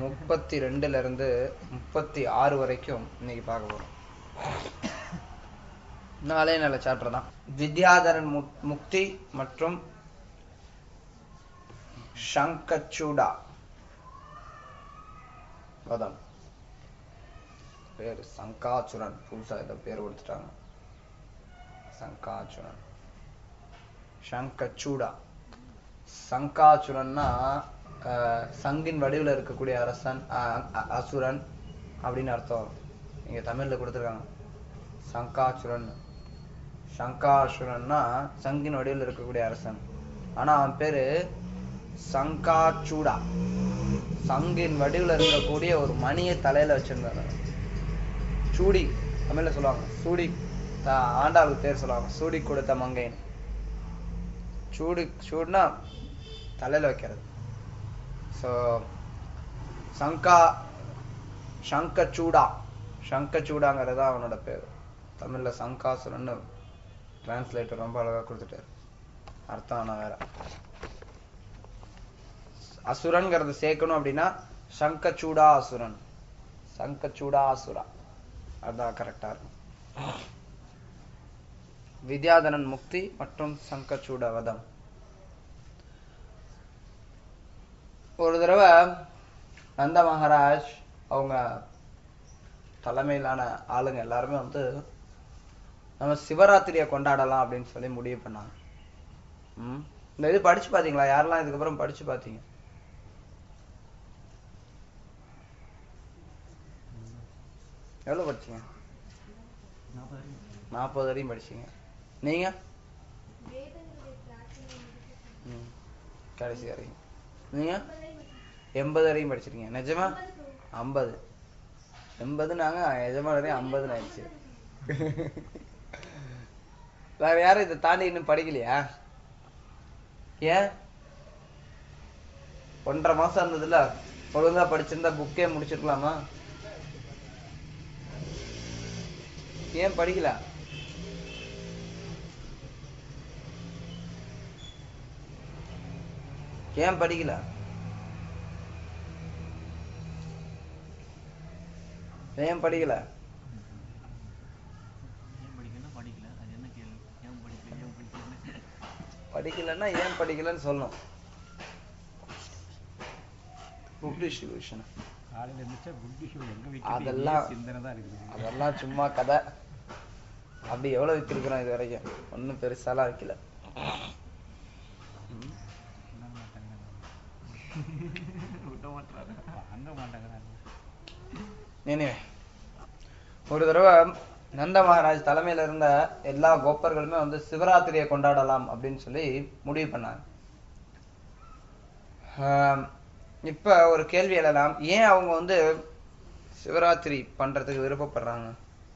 முப்பத்தி ரெண்டுல இருந்து முப்பத்தி ஆறு வரைக்கும் இன்னைக்கு பார்க்க போறோம் நாளே நல்ல சாப்டர் தான் வித்யாதரன் முக்- முக்தி மற்றும் சங்கச்சூடா வதம் பேர் சங்காச்சுரன் புதுசா ஏதோ பேர் கொடுத்துட்டாங்க சங்காச்சுரன் சங்கச்சூடா சங்காசுரன்னா அஹ், சங்கின் வடிவில் இருக்கக்கூடிய அரசன் அஹ், அ- அசுரன் அப்படின்னு அர்த்தம் இங்க தமிழ்ல கொடுத்துருக்காங்க சங்காசுரன் சங்காசுரன்னா சங்கின் வடிவில் இருக்கக்கூடிய அரசன் ஆனா அவன் பேரு சங்காச்சூடா சங்கின் வடிவில் இருக்கக்கூடிய ஒரு மணியை தலையில வச்சிருந்தாரு சூடி தமிழ்ல சொல்லுவாங்க சூடி த- ஆண்டாளுக்கு பேர் சொல்லுவாங்க சூடி கொடுத்த மங்கைன்னு சூடு சூடுனா தலையில வைக்கிறது ஸோ சங்கா சங்கச்சூடா சங்கச்சூடாங்கிறது தான் அவனோட பேர் தமிழ்ல சங்காசுரன்னு டிரான்ஸ்லேட்டர் ரொம்ப அழகா கொடுத்துட்டாரு அர்த்தம் ஆனா வேற அசுரன்ங்கிறது சேர்க்கணும் அப்படின்னா சங்கச்சூடா அசுரன் சங்கச்சூடா அசுரா அதுதான் கரெக்டா இருக்கும் வித்யாதரன் முக்தி மற்றும் சங்கச்சூட வதம் ஒரு தடவை நந்த மகாராஜ் அவங்க தலைமையிலான ஆளுங்க எல்லாருமே வந்து நம்ம சிவராத்திரியை கொண்டாடலாம் அப்படின்னு சொல்லி முடிவு பண்ணாங்க ம். இந்த இது படிச்சு பாத்தீங்களா யாரெல்லாம் இதுக்கப்புறம் படிச்சு பாத்தீங்க எவ்வளவு படிச்சீங்க நாற்பது வரையும் படிச்சீங்க நீங்க ம். கடைசி வரையும் நீங்க எண்பது வரையும் படிச்சிருக்கீங்க நிஜமா ஐம்பது எண்பது நாங்க எஜமா வரையும் ஐம்பதுன்னு ஆயிடுச்சு வேற யாரும் இதை தாண்டி இன்னும் படிக்கலையா ஏன் ஒன்றரை மாசம் இருந்ததுல ஒழுங்கா படிச்சிருந்தா புக்கே முடிச்சிருக்கலாமா ஏன் படிக்கல ஏன் படிக்கல ஏன் படிக்கல ஏன் படிக்கணும் படிக்கல அது என்ன கேள்வி ஏன் படிக்கல ஏன் படிக்கல படிக்கலன்னா ஏன் படிக்கலன்னு சொல்லணும் புக் டிஸ்ட்ரிபியூஷன் காலையில இருந்துச்சா புக் டிஷ்யூ எங்க அதெல்லாம் வைக்கிறது சிந்தனை தான் இருக்குது அதெல்லாம் சும்மா கதை அப்படி எவ்வளவு வித்திருக்கிறோம் இது வரைக்கும் ஒன்றும் பெருசாலாம் வைக்கல பண்ண மாட்டாங்க விட்ட மாட்டாங்க வாங்க மாட்டாங்க Anyway, ஒரு தடவை நந்த மகாராஜ் தலைமையில இருந்த எல்லா கோப்பர்களுமே வந்து சிவராத்திரியை கொண்டாடலாம் அப்படின்னு சொல்லி முடிவு பண்ணாங்க ஆம், இப்ப ஒரு கேள்வி எழலாம் ஏன் அவங்க வந்து சிவராத்திரி பண்றதுக்கு விருப்பப்படுறாங்க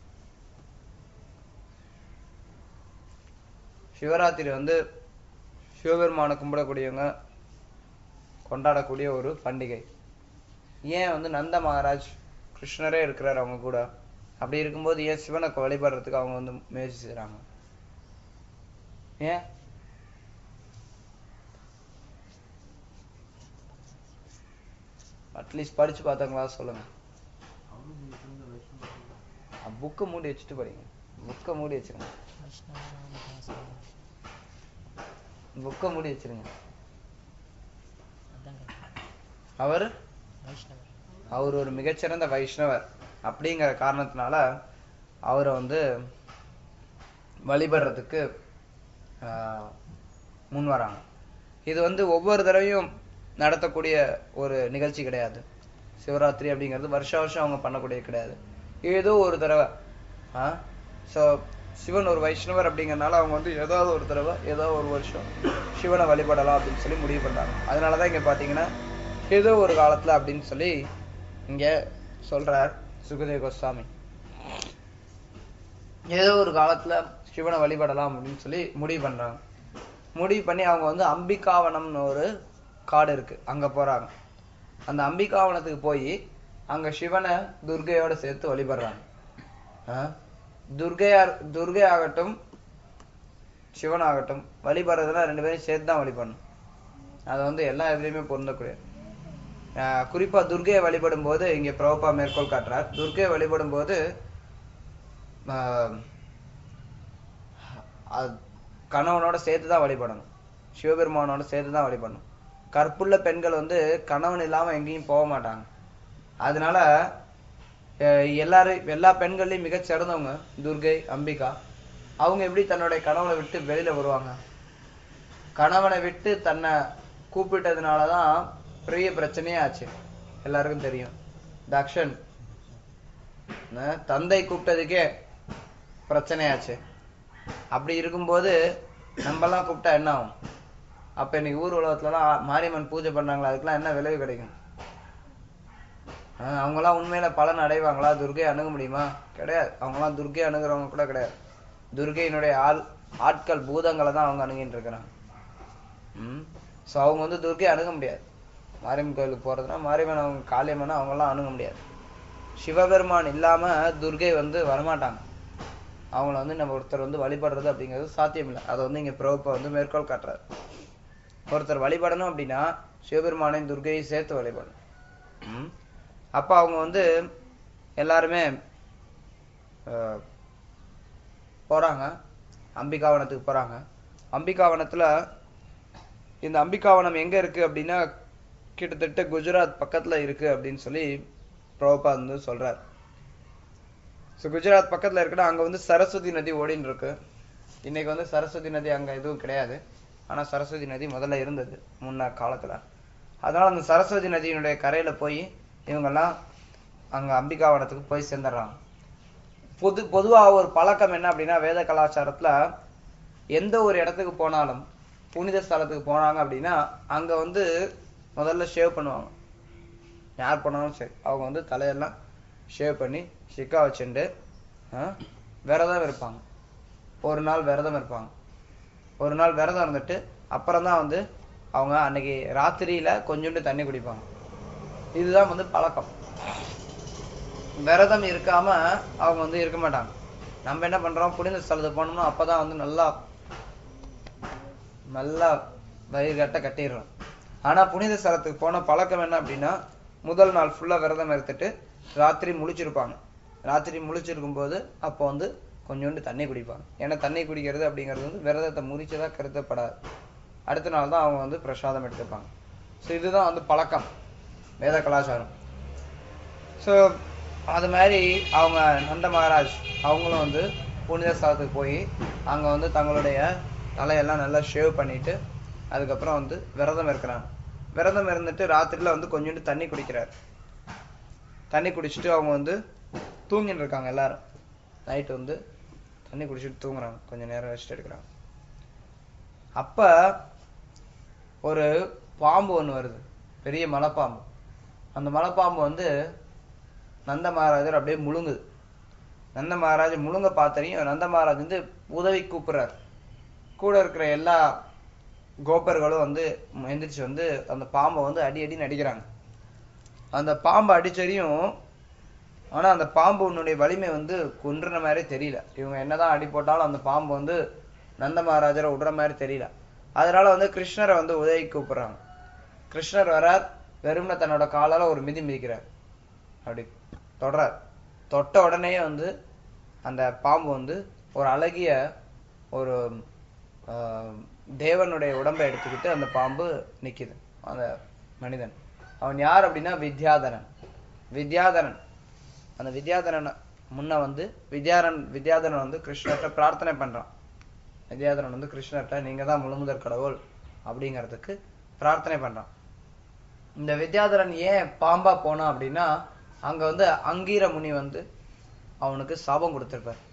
சிவராத்திரி வந்து சிவபெருமானை கும்பிடக்கூடியவங்க கொண்டாடக்கூடிய ஒரு பண்டிகை ஏன் வந்து நந்த மகாராஜ் கிருஷ்ணரே இருக்கிறார் அவங்க கூட அப்படி இருக்கும்போது ஏன் சிவனை வழிபடுறதுக்கு அவங்க வந்து முயற்சி செய்றாங்க ஏன் அட்லீஸ்ட் படிச்சு பார்த்தாங்களா சொல்லுங்க புக்கை மூடி வச்சுட்டு படிங்க புக்கை மூடி வச்சிருங்க புக்கை மூடி வச்சிருங்க அவர் அவர் ஒரு மிகச்சிறந்த வைஷ்ணவர் அப்படிங்கிற காரணத்தினால அவரை வந்து வழிபடுறதுக்கு ஆஹ், முன் வராங்க இது வந்து ஒவ்வொரு தடவையும் நடத்தக்கூடிய ஒரு நிகழ்ச்சி கிடையாது சிவராத்திரி அப்படிங்கிறது வருஷ வருஷம் அவங்க பண்ணக்கூடியது கிடையாது ஏதோ ஒரு தடவை ஆ ஸோ சிவன் ஒரு வைஷ்ணவர் அப்படிங்கறதுனால அவங்க வந்து ஏதாவது ஒரு தடவை ஏதோ ஒரு வருஷம் சிவனை வழிபடலாம் அப்படின்னு சொல்லி முடிவு பண்றாங்க அதனாலதான் இங்க பாத்தீங்கன்னா ஏதோ ஒரு காலத்துல அப்படின்னு சொல்லி இங்க சொல்றார் சுகதேவ கோஸ்வாமி ஏதோ ஒரு காலத்துல சிவனை வழிபடலாம் அப்படின்னு சொல்லி முடிவு பண்றாங்க முடிவு பண்ணி அவங்க வந்து அம்பிகாவனம்னு ஒரு காடு இருக்கு அங்க போறாங்க அந்த அம்பிகாவனத்துக்கு போய் அங்க சிவனை துர்கையோட சேர்த்து வழிபடுறாங்க ஆ? துர்கையா துர்கை ஆகட்டும் சிவன் ஆகட்டும் வழிபடுறதுனா ரெண்டு பேரும் சேர்த்து தான் வழிபடணும் அது வந்து எல்லா இதுலயுமே பொருந்தக்கூடிய ஆஹ் குறிப்பா துர்கையை வழிபடும் போது இங்க பிரபுபா மேற்கோள் காட்டுறார் துர்கையை வழிபடும் போது ஆஹ் அது கணவனோட சேர்த்து தான் வழிபடணும் சிவபெருமானோட சேர்த்து தான் வழிபடணும் கற்புள்ள பெண்கள் வந்து கணவன் இல்லாம எங்கேயும் போக மாட்டாங்க அதனால அஹ் எல்லாரும் எல்லா பெண்கள்லயும் மிகச் சிறந்தவங்க துர்கை அம்பிகா அவங்க எப்படி தன்னுடைய கணவனை விட்டு வெளியில வருவாங்க கணவனை விட்டு தன்னை கூப்பிட்டதுனாலதான் பெரிய பிரச்சனையே ஆச்சு எல்லாருக்கும் தெரியும் தக்ஷன் அஹ் தந்தை கூப்பிட்டதுக்கே பிரச்சனையாச்சு அப்படி இருக்கும்போது நம்மலாம் கூப்பிட்டா என்ன ஆகும் அப்ப இன்னைக்கு ஊர் உலகத்துலலாம் மாரியம்மன் பூஜை பண்ணாங்களா அதுக்கெல்லாம் என்ன விளைவு கிடைக்கும் ஆஹ் அவங்கெல்லாம் உண்மையில பலன் அடைவாங்களா துர்கை அணுக முடியுமா கிடையாது அவங்கெல்லாம் துர்கை அணுகுறவங்க கூட கிடையாது துர்கையினுடைய ஆள் ஆட்கள் பூதங்களை தான் அவங்க அணுகிட்டு இருக்கிறாங்க ம் ஸோ அவங்க வந்து துர்கை அணுக முடியாது மாரியம்மன் கோயிலுக்கு போறதுன்னா மாரியம்மன் அவங்க காளியம்மன் அவங்கெல்லாம் அணுக முடியாது சிவபெருமான் இல்லாம துர்கை வந்து வரமாட்டாங்க அவங்கள வந்து நம்ம ஒருத்தர் வந்து வழிபடுறது அப்படிங்கிறது சாத்தியம் இல்லை அதை வந்து இங்க பிரபுப்பா வந்து மேற்கோள் காட்டுறாரு ஒருத்தர் வழிபடணும் அப்படின்னா சிவபெருமானையும் துர்கையும் சேர்த்து வழிபடணும் ம். அப்ப அவங்க வந்து எல்லாருமே அஹ், போறாங்க அம்பிகாவனத்துக்கு போறாங்க அம்பிகாவனத்துல இந்த அம்பிகாவனம் எங்க இருக்கு அப்படின்னா கிட்டத்தட்ட குஜராத் பக்கத்துல இருக்கு அப்படின்னு சொல்லி பிரபுபா வந்து சொல்றார் ஸோ குஜராத் பக்கத்துல இருக்குன்னா அங்க வந்து சரஸ்வதி நதி ஓடின்னு இருக்கு இன்னைக்கு வந்து சரஸ்வதி நதி அங்க எதுவும் கிடையாது ஆனா சரஸ்வதி நதி முதல்ல இருந்தது முன்ன காலத்துல அதனால அந்த சரஸ்வதி நதியினுடைய கரையில போய் இவங்கெல்லாம் அங்க அம்பிகாவனத்துக்கு போய் சேர்ந்துடுறாங்க பொது பொதுவா ஒரு பழக்கம் என்ன அப்படின்னா வேத கலாச்சாரத்துல எந்த ஒரு இடத்துக்கு போனாலும் புனித ஸ்தலத்துக்கு போனாங்க அப்படின்னா அங்க வந்து முதல்ல ஷேவ் பண்ணுவாங்க யார் போனாலும் சரி அவங்க வந்து தலையெல்லாம் ஷேவ் பண்ணி சிக்கா வச்சுட்டு ஆஹ், விரதம் இருப்பாங்க ஒரு நாள் விரதம் இருப்பாங்க ஒரு நாள் விரதம் இருந்துட்டு அப்புறம் தான் வந்து அவங்க அன்னைக்கு ராத்திரியில கொஞ்சோண்டு தண்ணி குடிப்பாங்க இதுதான் வந்து பழக்கம் விரதம் இருக்காம அவங்க வந்து இருக்க மாட்டாங்க நம்ம என்ன பண்றோம் புனித ஸ்தலத்துக்கு போனோம்னா அப்பதான் வந்து நல்லா நல்லா வயிறு கட்ட கட்டிடுறோம் ஆனா புனித ஸ்தலத்துக்கு போன பழக்கம் என்ன அப்படின்னா முதல் நாள் ஃபுல்லா விரதம் எடுத்துட்டு ராத்திரி முழிச்சிருப்பாங்க ராத்திரி முழிச்சிருக்கும் போது அப்போ வந்து கொஞ்சோண்டு தண்ணி குடிப்பாங்க ஏன்னா தண்ணி குடிக்கிறது அப்படிங்கிறது வந்து விரதத்தை முறிச்சதா கருதப்படாது அடுத்த நாள் தான் அவங்க வந்து பிரசாதம் எடுத்துப்பாங்க ஸோ இதுதான் வந்து பழக்கம் வேத கலாச்சாரம் ஸோ அது மாதிரி அவங்க நந்த மகாராஜ் அவங்களும் வந்து புனித ஸ்தலத்துக்கு போய் அங்க வந்து தங்களுடைய தலையெல்லாம் நல்லா ஷேவ் பண்ணிட்டு அதுக்கப்புறம் வந்து விரதம் இருக்கிறாங்க விரதம் இருந்துட்டு ராத்திரில வந்து கொஞ்சோண்டு தண்ணி குடிக்கிறார் தண்ணி குடிச்சிட்டு அவங்க வந்து தூங்கிட்டு இருக்காங்க எல்லாரும் நைட் வந்து தண்ணி குடிச்சிட்டு தூங்குறாங்க கொஞ்ச நேரம் ரெஸ்ட் எடுக்கிறாங்க அப்ப ஒரு பாம்பு ஒண்ணு வருது பெரிய மலைப்பாம்பு அந்த மலைப்பாம்பு வந்து நந்த மகாராஜர் அப்படியே முழுங்குது நந்த மகாராஜ் முழுங்க பார்த்தனையும் நந்த மகாராஜ் வந்து உதவி கூப்பிடுறார் கூட இருக்கிற எல்லா கோபர்களும் வந்து எந்திரிச்சு வந்து அந்த பாம்பை வந்து அடி அடி நடிக்கிறாங்க அந்த பாம்பை அடிச்சதையும் ஆனா அந்த பாம்பு உன்னுடைய வலிமை வந்து குன்றுன மாதிரி தெரியல இவங்க என்னதான் அடி போட்டாலும் அந்த பாம்பு வந்து நந்த மகாராஜரை விடுற மாதிரி தெரியல அதனால வந்து கிருஷ்ணரை வந்து உதவி கூப்பிடுறாங்க கிருஷ்ணர் வரார் வெறும்ன தன்னோட காலால ஒரு மிதி மிதிக்கிறார் அப்படி தொடறார் தொட்ட உடனே வந்து அந்த பாம்பு வந்து ஒரு அழகிய ஒரு ஆஹ், தேவனுடைய உடம்பை எடுத்துக்கிட்டு அந்த பாம்பு நிக்குது அந்த மனிதன் அவன் யார் அப்படின்னா வித்யாதரன் வித்யாதரன் அந்த வித்யாதரன் முன்ன வந்து வித்யாரன் வித்யாதரன் வந்து கிருஷ்ணர்கிட்ட பிரார்த்தனை பண்றான் வித்யாதரன் வந்து கிருஷ்ணர்கிட்ட நீங்க தான் முழுமுதற் கடவுள் அப்படிங்கிறதுக்கு பிரார்த்தனை பண்றான் இந்த வித்யாதரன் ஏன் பாம்பா போனான் அப்படின்னா அங்க வந்து அங்கீர முனி வந்து அவனுக்கு சாபம் கொடுத்திருப்பார்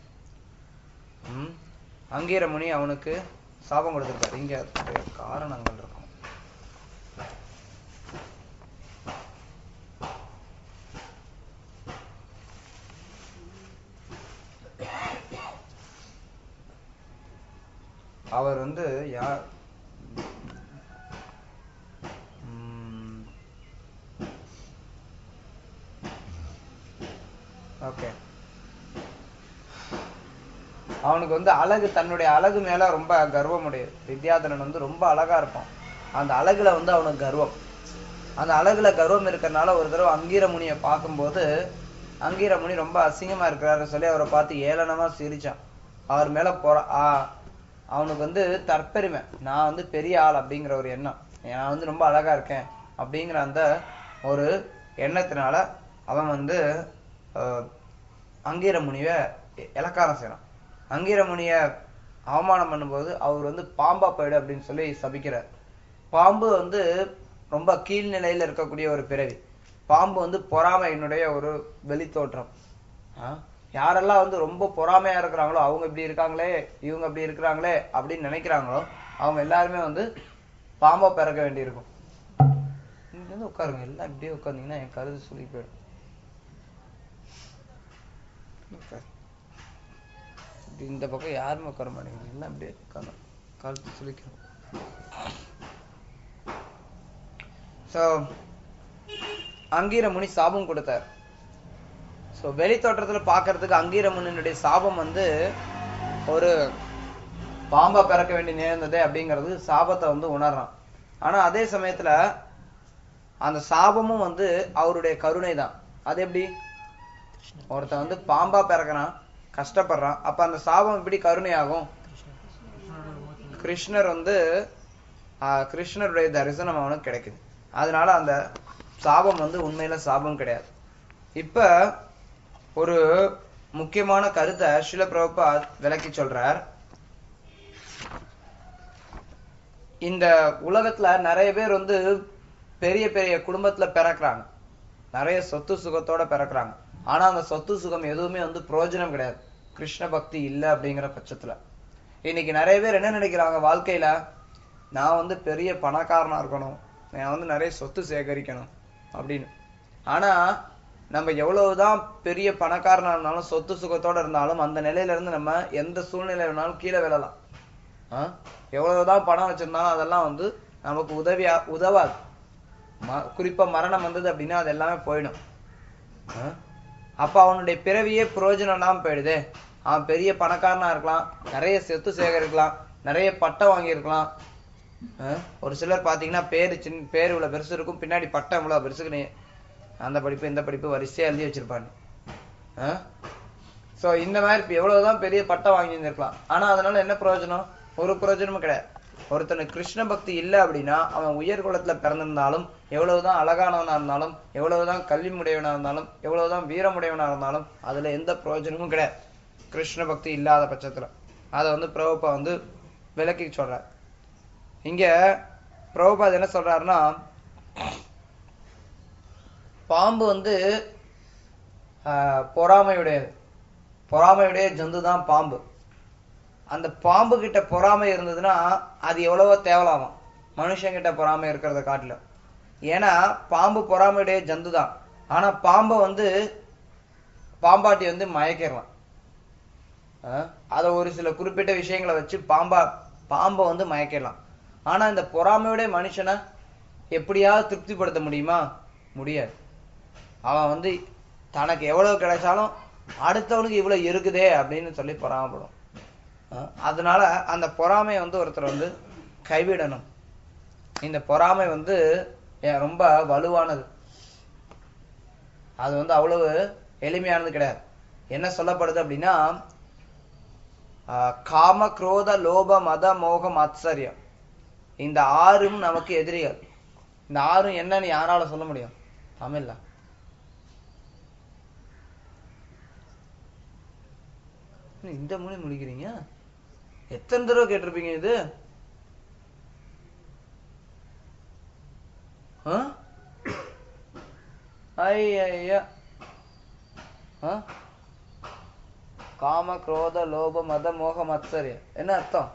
ம் அங்கீர முனி அவனுக்கு சாபம் கொடுத்திருப்பார் இங்க அதுக்குரிய காரணங்கள் இருக்கும் அவர் வந்து யார் ஓகே அவனுக்கு வந்து அழகு தன்னுடைய அழகு மேல ரொம்ப கர்வம் உடையது வித்யாதரன் வந்து ரொம்ப அழகா இருப்பான் அந்த அழகுல வந்து அவனுக்கு கர்வம் அந்த அழகுல கர்வம் இருக்கிறனால ஒரு தடவை அங்கீர முனியை பார்க்கும்போது அங்கீர முனி ரொம்ப அசிங்கமா இருக்கிறாருன்னு சொல்லி அவரை பார்த்து ஏளனமா சிரிச்சான் அவர் மேல பொற ஆ, அவனுக்கு வந்து தற்பெருமை நான் வந்து பெரிய ஆள் அப்படிங்கிற ஒரு எண்ணம் நான் வந்து ரொம்ப அழகா இருக்கேன் அப்படிங்கிற அந்த ஒரு எண்ணத்தினால அவன் வந்து அஹ், அங்கீர முனிவை இ- இலக்காரம் செய்யறான் அங்கீர முனிய அவமானம் பண்ணும்போது அவர் வந்து பாம்பா போயிடு அப்படின்னு சொல்லி சபிக்கிறார் பாம்பு வந்து ரொம்ப கீழ்நிலையில இருக்கக்கூடிய ஒரு பிறவி பாம்பு வந்து பொறாமையினுடைய ஒரு வெளித்தோற்றம் ஆ? யாரெல்லாம் வந்து ரொம்ப பொறாமையா இருக்கிறாங்களோ அவங்க இப்படி இருக்காங்களே இவங்க இப்படி இருக்கிறாங்களே அப்படின்னு நினைக்கிறாங்களோ அவங்க எல்லாருமே வந்து பாம்பா பிறக்க வேண்டியிருக்கும் இங்க வந்து உட்காருங்க எல்லாம் இப்படியே உட்கார்ந்தீங்கன்னா என் கருது சொல்லி போயிடும் உட்காரு. இப்படி இந்த பக்கம் யாருமே உட்கார மாட்டேங்குது எல்லாம் அப்படியே உட்காந்து கழுத்து சுளிக்கிறோம் ஸோ அங்கீர முனி சாபம் கொடுத்தார் ஸோ வெளி தோற்றத்துல பார்க்கிறதுக்கு அங்கீர முனியினுடைய சாபம் வந்து ஒரு பாம்பா பிறக்க வேண்டி நேர்ந்ததே அப்படிங்கிறது சாபத்தை வந்து உணர்றான் ஆனா அதே சமயத்துல அந்த சாபமும் வந்து அவருடைய கருணை தான் அது எப்படி ஒருத்தன் வந்து பாம்பா பிறக்கிறான் கஷ்டப்படுறான் அப்ப அந்த சாபம் எப்படி கருணை ஆகும் கிருஷ்ணர் வந்து ஆஹ், கிருஷ்ணருடைய தரிசனம் அவனுக்கு கிடைக்குது அதனால அந்த சாபம் வந்து உண்மையில சாபம் கிடையாது இப்ப ஒரு முக்கியமான கருத்தை சில பிரபுபாத் விளக்கி சொல்றார் இந்த உலகத்துல நிறைய பேர் வந்து பெரிய பெரிய குடும்பத்துல பிறக்குறாங்க நிறைய சொத்து சுகத்தோட பிறக்குறாங்க ஆனா அந்த சொத்து சுகம் எதுவுமே வந்து பிரயோஜனம் கிடையாது கிருஷ்ண பக்தி இல்ல அப்படிங்கிற பட்சத்துல இன்னைக்கு நிறைய பேர் என்ன நினைக்கிறாங்க வாழ்க்கையில நான் வந்து பெரிய பணக்காரனா இருக்கணும் நான் வந்து நிறைய சொத்து சேகரிக்கணும் அப்படின்னு ஆனா நம்ம எவ்வளவுதான் பெரிய பணக்காரனா இருந்தாலும் சொத்து சுகத்தோட இருந்தாலும் அந்த நிலையில இருந்து நம்ம எந்த சூழ்நிலை வேணாலும் கீழே விழலாம் ஆ? எவ்வளவுதான் பணம் வச்சிருந்தாலும் அதெல்லாம் வந்து நமக்கு உதவியா உதவாது ம- குறிப்பா மரணம் வந்தது அப்படின்னா அது எல்லாமே போயிடும் ஆ? அப்ப அவனுடைய பிறவியே பிரயோஜனம் இல்லாம போயிடுதே அவன் பெரிய பணக்காரனா இருக்கலாம் நிறைய சொத்து சேகரிக்கலாம் நிறைய பட்டம் வாங்கியிருக்கலாம் ஆ? ஒரு சிலர் பாத்தீங்கன்னா பேரு சின்ன பேர் இவ்வளவு பெருசு இருக்கும் பின்னாடி பட்டம் இவ்வளவு பெருசுக்கு நீ அந்த படிப்பு இந்த படிப்பு வரிசையா எழுதி வச்சிருப்பாங்க சோ இந்த மாதிரி இப்ப எவ்வளவுதான் பெரிய பட்டம் வாங்கி இருந்திருக்கலாம் ஆனா அதனால என்ன பிரயோஜனம் ஒரு பிரயோஜனமும் கிடையாது ஒருத்தனுக்கு கிருஷ்ண பக்தி இல்ல அப்படின்னா அவன் உயர் குலத்துல பிறந்திருந்தாலும் எவ்வளவுதான் அழகானவனா இருந்தாலும் எவ்வளவுதான் கல்வி முடையவனா இருந்தாலும் எவ்வளவுதான் வீரமுடையவனா இருந்தாலும் அதுல எந்த பிரயோஜனமும் கிடையாது கிருஷ்ண பக்தி இல்லாத பட்சத்துல அதை வந்து பிரபுப்பா வந்து விளக்கி சொல்றார் இங்க பிரபுபாத் என்ன சொல்றாருன்னா பாம்பு வந்து ஆஹ், பொறாமையுடையது பொறாமையுடைய ஜந்து தான் பாம்பு அந்த பாம்பு கிட்ட பொறாமை இருந்ததுன்னா அது எவ்வளவோ தேவலாமா மனுஷன் கிட்ட பொறாமை இருக்கிறத காட்டுல ஏன்னா பாம்பு பொறாமையுடைய ஜந்து தான் ஆனா பாம்பை வந்து பாம்பாட்டி வந்து மயக்கிடலாம் அதை ஒரு சில குறிப்பிட்ட விஷயங்களை வச்சு பாம்பா பாம்பை வந்து மயக்கிடலாம் ஆனா இந்த பொறாமையுடைய மனுஷனை எப்படியாவது திருப்திப்படுத்த முடியுமா முடியாது அவன் வந்து தனக்கு எவ்வளவு கிடைச்சாலும் அடுத்தவனுக்கு இவ்வளவு இருக்குதே அப்படின்னு சொல்லி பொறாமப்படும் அஹ் அதனால அந்த பொறாமையை வந்து ஒருத்தர் வந்து கைவிடணும் இந்த பொறாமை வந்து ஏ- ரொம்ப வலுவானது அது வந்து அவ்வளவு எளிமையானது கிடையாது என்ன சொல்லப்படுது அப்படின்னா ஆஹ் காம குரோத லோப மத மோகம் ஆச்சரியம் இந்த ஆறும் நமக்கு எதிரிகள் இந்த ஆறும் என்னன்னு யாரால சொல்ல முடியும் தமிழ்ல என்ன இந்த மொழி முடிக்கிறீங்க எத்தனை தடவை கேட்டிருப்பீங்க இது ஆ? ஐயையா. ஆ? காம குரோத லோப மத மோக மத்சரியம் என்ன அர்த்தம்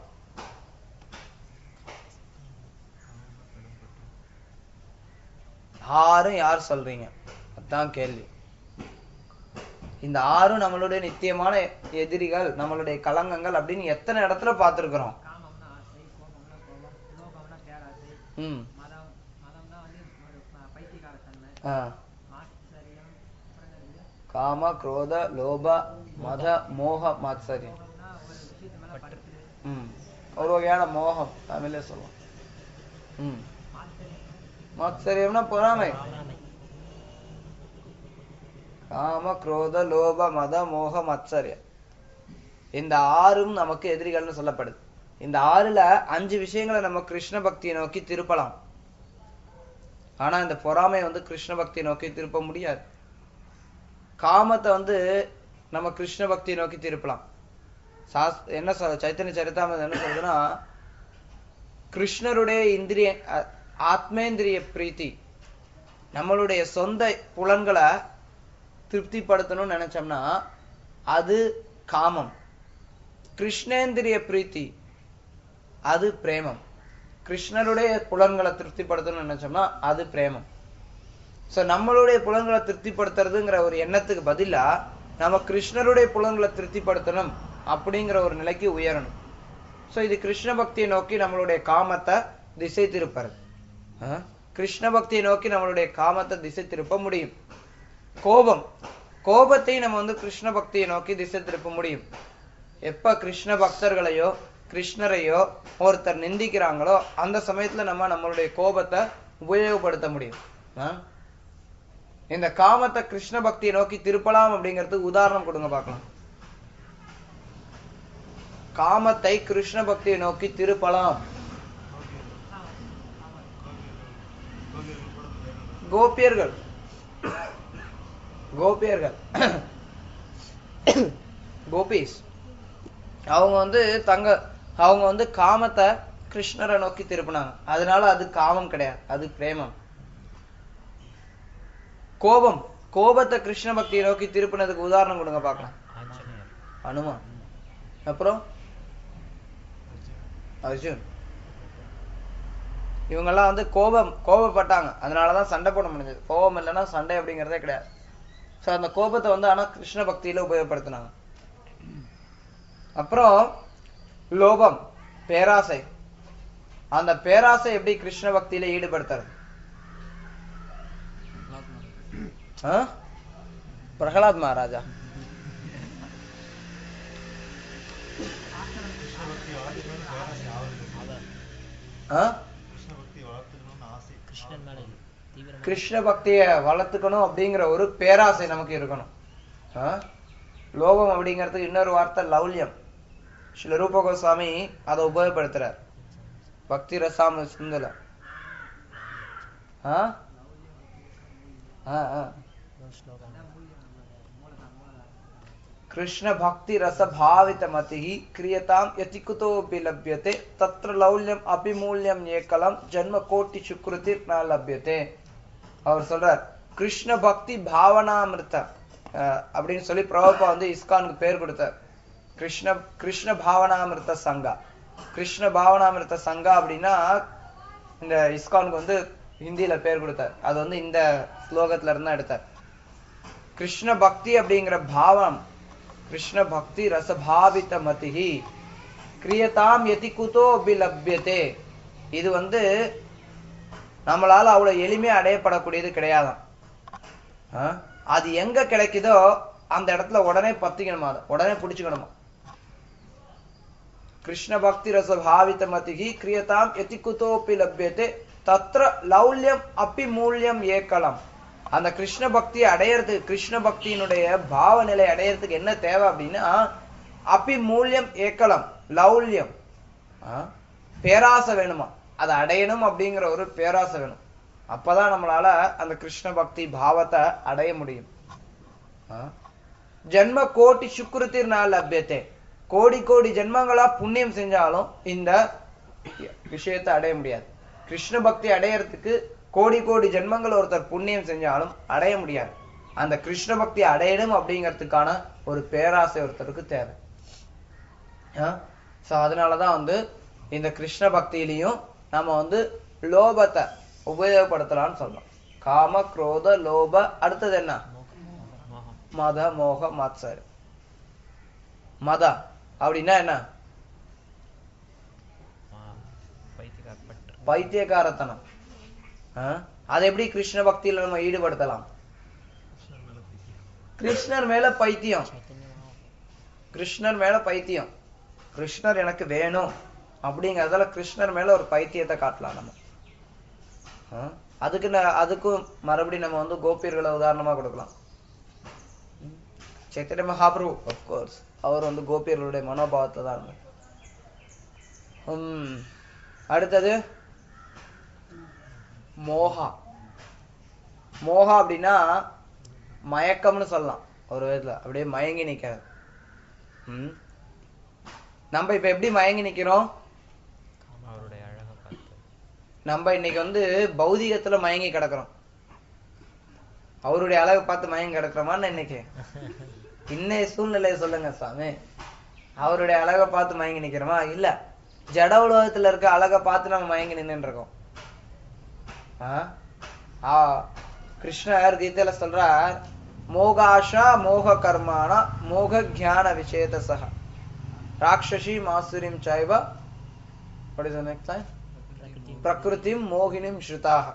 ஆறும் யார் சொல்றீங்க அதான் கேள்வி இந்த ஆறும் நம்மளுடைய நித்தியமான எதிரிகள் நம்மளுடைய கலங்கங்கள் அப்படின்னு எத்தனை இடத்துல பார்த்திருக்கிறோம் காமம்னா ஆசை கோபம்னா கோபம் லோகம்னா பேராசை ம் மதம் மதம்னா வந்து ஒரு ப- பைத்தியக்காரத்தன்மை ஆ. ஆச்சரியம் அப்புறம் என்னது? காம குரோத லோப மத மோக மாத்சரியம் மோகம்னா ஒரு விஷயத்து மேல பற்று ம் ஒரு வகையான மோகம் தமிழ்ல சொல்லுவோம் ம் ஆச்சரியம் மாத்சரியம்னா பொறாமை பொறாமை காம குரோத லோப மத மோக மத்சரியம் இந்த ஆறும் நமக்கு எதிரிகள்னு சொல்லப்படுது இந்த ஆறுல அஞ்சு விஷயங்களை நம்ம கிருஷ்ண பக்தியை நோக்கி திருப்பலாம் ஆனா இந்த பொறாமை வந்து கிருஷ்ண பக்தியை நோக்கி திருப்ப முடியாது காமத்தை வந்து நம்ம கிருஷ்ண பக்தியை நோக்கி திருப்பலாம் சாஸ் என்ன சொல்ல சைத்தன்ய சரிதாமது என்ன சொல்றதுன்னா கிருஷ்ணருடைய இந்திரிய அ- ஆத்மேந்திரிய பிரீத்தி நம்மளுடைய சொந்த புலன்களை திருப்திப்படுத்தணும்னு நினைச்சோம்னா அது காமம் கிருஷ்ணேந்திரிய பிரீத்தி அது பிரேமம் கிருஷ்ணருடைய புலன்களை திருப்திப்படுத்தணும்னு நினைச்சோம்னா அது பிரேமம் சோ நம்மளுடைய புலன்களை திருப்திப்படுத்துறதுங்கிற ஒரு எண்ணத்துக்கு பதிலா நம்ம கிருஷ்ணருடைய புலன்களை திருப்திப்படுத்தணும் அப்படிங்கிற ஒரு நிலைக்கு உயரணும் சோ இது கிருஷ்ண பக்தியை நோக்கி நம்மளுடைய காமத்தை திசை திருப்பறது ஆ? கிருஷ்ண பக்தியை நோக்கி நம்மளுடைய காமத்தை திசை திருப்ப முடியும் கோபம் கோபத்தை நம்ம வந்து கிருஷ்ண பக்தியை நோக்கி திசை திருப்ப முடியும் எப்ப கிருஷ்ண பக்தர்களையோ கிருஷ்ணரையோ ஒருத்தர் நிந்திக்கிறாங்களோ அந்த சமயத்துல நம்ம நம்மளுடைய கோபத்தை உபயோகப்படுத்த முடியும் ஆ? இந்த காமத்தை கிருஷ்ண பக்தியை நோக்கி திருப்பலாம் அப்படிங்கிறதுக்கு உதாரணம் கொடுங்க பார்க்கலாம் காமத்தை கிருஷ்ண பக்தியை நோக்கி திருப்பலாம் கோபியர்கள் கோபியர்கள் கோபிஸ் அவங்க வந்து தங்க அவங்க வந்து காமத்தை கிருஷ்ணரை நோக்கி திருப்பினாங்க அதனால அது காமம் கிடையாது அது பிரேமம் கோபம் கோபத்தை கிருஷ்ண பக்தியை நோக்கி திருப்பினதுக்கு உதாரணம் கொடுங்க பார்க்கலாம் ஆஞ்சநேயர் அனுமான் அப்புறம் அர்ஜுன் இவங்கெல்லாம் வந்து கோபம் கோபப்பட்டாங்க அதனாலதான் சண்டை போட முடிஞ்சது கோபம் இல்லைன்னா சண்டை அப்படிங்கிறதே கிடையாது சோ அந்த கோபத்தை வந்து ஆனா கிருஷ்ண பக்தியில உபயோகப்படுத்தினாங்க அப்புறம் லோபம் பேராசை அந்த பேராசை எப்படி கிருஷ்ண பக்தியில ஈடுபடுத்துறது ஆ? பிரகலாத் மகாராஜா ஆ? கிருஷ்ணன் மேல தீவிரமா கிருஷ்ண பக்திய வளர்த்துக்கணும் அப்படிங்கிற ஒரு பேராசை நமக்கு இருக்கணும் ஆ? லோபம் அப்படிங்கிறதுக்கு இன்னொரு வார்த்தை லௌல்யம் ஸ்ரீல ரூப கோஸ்வாமி அதை உபயோகப்படுத்துறார் பக்தி ரசாம சிந்துல ஆ? ஆ, ஆ. ஒரு ஸ்லோகம் कृष्ण भक्ति रस भावित मति क्रियताम यति कुतोपि लभ्यते तत्र लौल्यम अभिमूल्यम ஏகலம் ஜன்ம கோட்டி சுக்ருதி ந லப்யதே அவர் சொல்றார் கிருஷ்ண பக்தி பாவனாமிருத அஹ், அப்படின்னு சொல்லி பிரபுபா வந்து இஸ்கானுக்கு பேர் கொடுத்தார் கிருஷ்ண கிருஷ்ண பாவனாமிருத சங்கா கிருஷ்ண பாவனாமிருத சங்கா அப்படின்னா இந்த இஸ்கானுக்கு வந்து ஹிந்தியில பேர் கொடுத்தார் அது வந்து இந்த ஸ்லோகத்துல இருந்து தான் எடுத்தார் கிருஷ்ண பக்தி அப்படிங்கிற பாவம் கிருஷ்ண பக்தி ரசபாவித மதிஹி கிரியதாம் யதி குதோ லப்யதே இது வந்து நம்மளால அவ்வளவு எளிமையா அடையப்படக்கூடியது கிடையாதாம் ஆ? அது எங்க கிடைக்குதோ அந்த இடத்துல உடனே பத்திக்கணுமா அதை உடனே பிடிச்சுக்கணுமா கிருஷ்ண பக்தி ரச பாவித மதிஹி கிரியதாம் யதி குதோபி லப்யதே தத்ர லௌல்யம் அப்பி மூல்யம் ஏக்கலாம் அந்த கிருஷ்ண பக்தியை அடையறதுக்கு கிருஷ்ண பக்தியினுடைய பாவ நிலை அடையறதுக்கு என்ன தேவை அப்படின்னா அப்பி மூல்யம் ஏக்கலாம் லௌல்யம் ஆ? பேராசை வேணுமா அதை அடையணும் அப்படிங்கிற ஒரு பேராசை வேணும் அப்பதான் நம்மளால அந்த கிருஷ்ண பக்தி பாவத்தை அடைய முடியும் ஆ? ஜென்ம கோட்டி சுக்ருத்திர் நாள் லப்யத்தே கோடி கோடி ஜென்மங்களா புண்ணியம் செஞ்சாலும் இந்த விஷயத்தை அடைய முடியாது கிருஷ்ண பக்தி அடையறதுக்கு கோடி கோடி ஜென்மங்கள் ஒருத்தர் புண்ணியம் செஞ்சாலும் அடைய முடியாது அந்த கிருஷ்ண பக்தி அடையணும் அப்படிங்கிறதுக்கான ஒரு பேராசை ஒருத்தருக்கு தேவை சோ அதனாலதான் வந்து இந்த கிருஷ்ண பக்தியிலையும் நம்ம வந்து லோபத்தை உபயோகப்படுத்தலாம்னு சொல்றோம் காம குரோத லோப அடுத்தது என்ன மோகம் மத மோக மத்சர் மத அப்படின்னா என்ன மா- பைத்தியக்காரப்பற்று பைத்தியக்காரத்தனம் ஆ? அதை எப்படி கிருஷ்ண பக்தியில நம்ம ஈடுபடுத்தலாம் கிருஷ்ணர் மேல பைத்தியம் சைத்தன்யமா கிருஷ்ணர் மேல பைத்தியம் கிருஷ்ணர் எனக்கு வேணும் அப்படிங்கறதால கிருஷ்ணர் மேல ஒரு பைத்தியத்தை காட்டலாம் நம்ம ஆ? அதுக்கு ந- அதுக்கும் மறுபடியும் நம்ம வந்து கோபியர்களை உதாரணமா கொடுக்கலாம் ம். சைத்தன்ய மகாபிரபு கோர்ஸ் அவர் வந்து கோபியர்களுடைய மனோபாவத்துல தான் இருந்தார் உம் அடுத்தது மோகா மோகா அப்படின்னா மயக்கம்னு சொல்லலாம் ஒரு விதத்துல அப்படியே மயங்கி நிக்கிறது ம் நம்ம இப்ப எப்படி மயங்கி நிக்கிறோம் அவருடைய அழகை பார்த்து நம்ம இன்னைக்கு வந்து பௌதிகத்துல மயங்கி கிடக்குறோம் அவருடைய அழகை பார்த்து மயங்கி கிடக்குறோமான்னு இன்னைக்கு இன்னைய சூழ்நிலையை சொல்லுங்க சாமி அவருடைய அழகை பார்த்து மயங்கி நிக்கிறோமா இல்ல ஜட உலகத்துல இருக்க அழகை பார்த்து நம்ம மயங்கி நின்னுட்டு இருக்கோம் ஆ? ஆ, கிருஷ்ணர் கீதையில சொல்றார் மோகாஷா மோக கர்மான மோக ஜான விஷேதசக ராட்சசி மாசுரிம் சைவ what is the next line பிரகிருதிம் மோகினிம் ஸ்ருதாக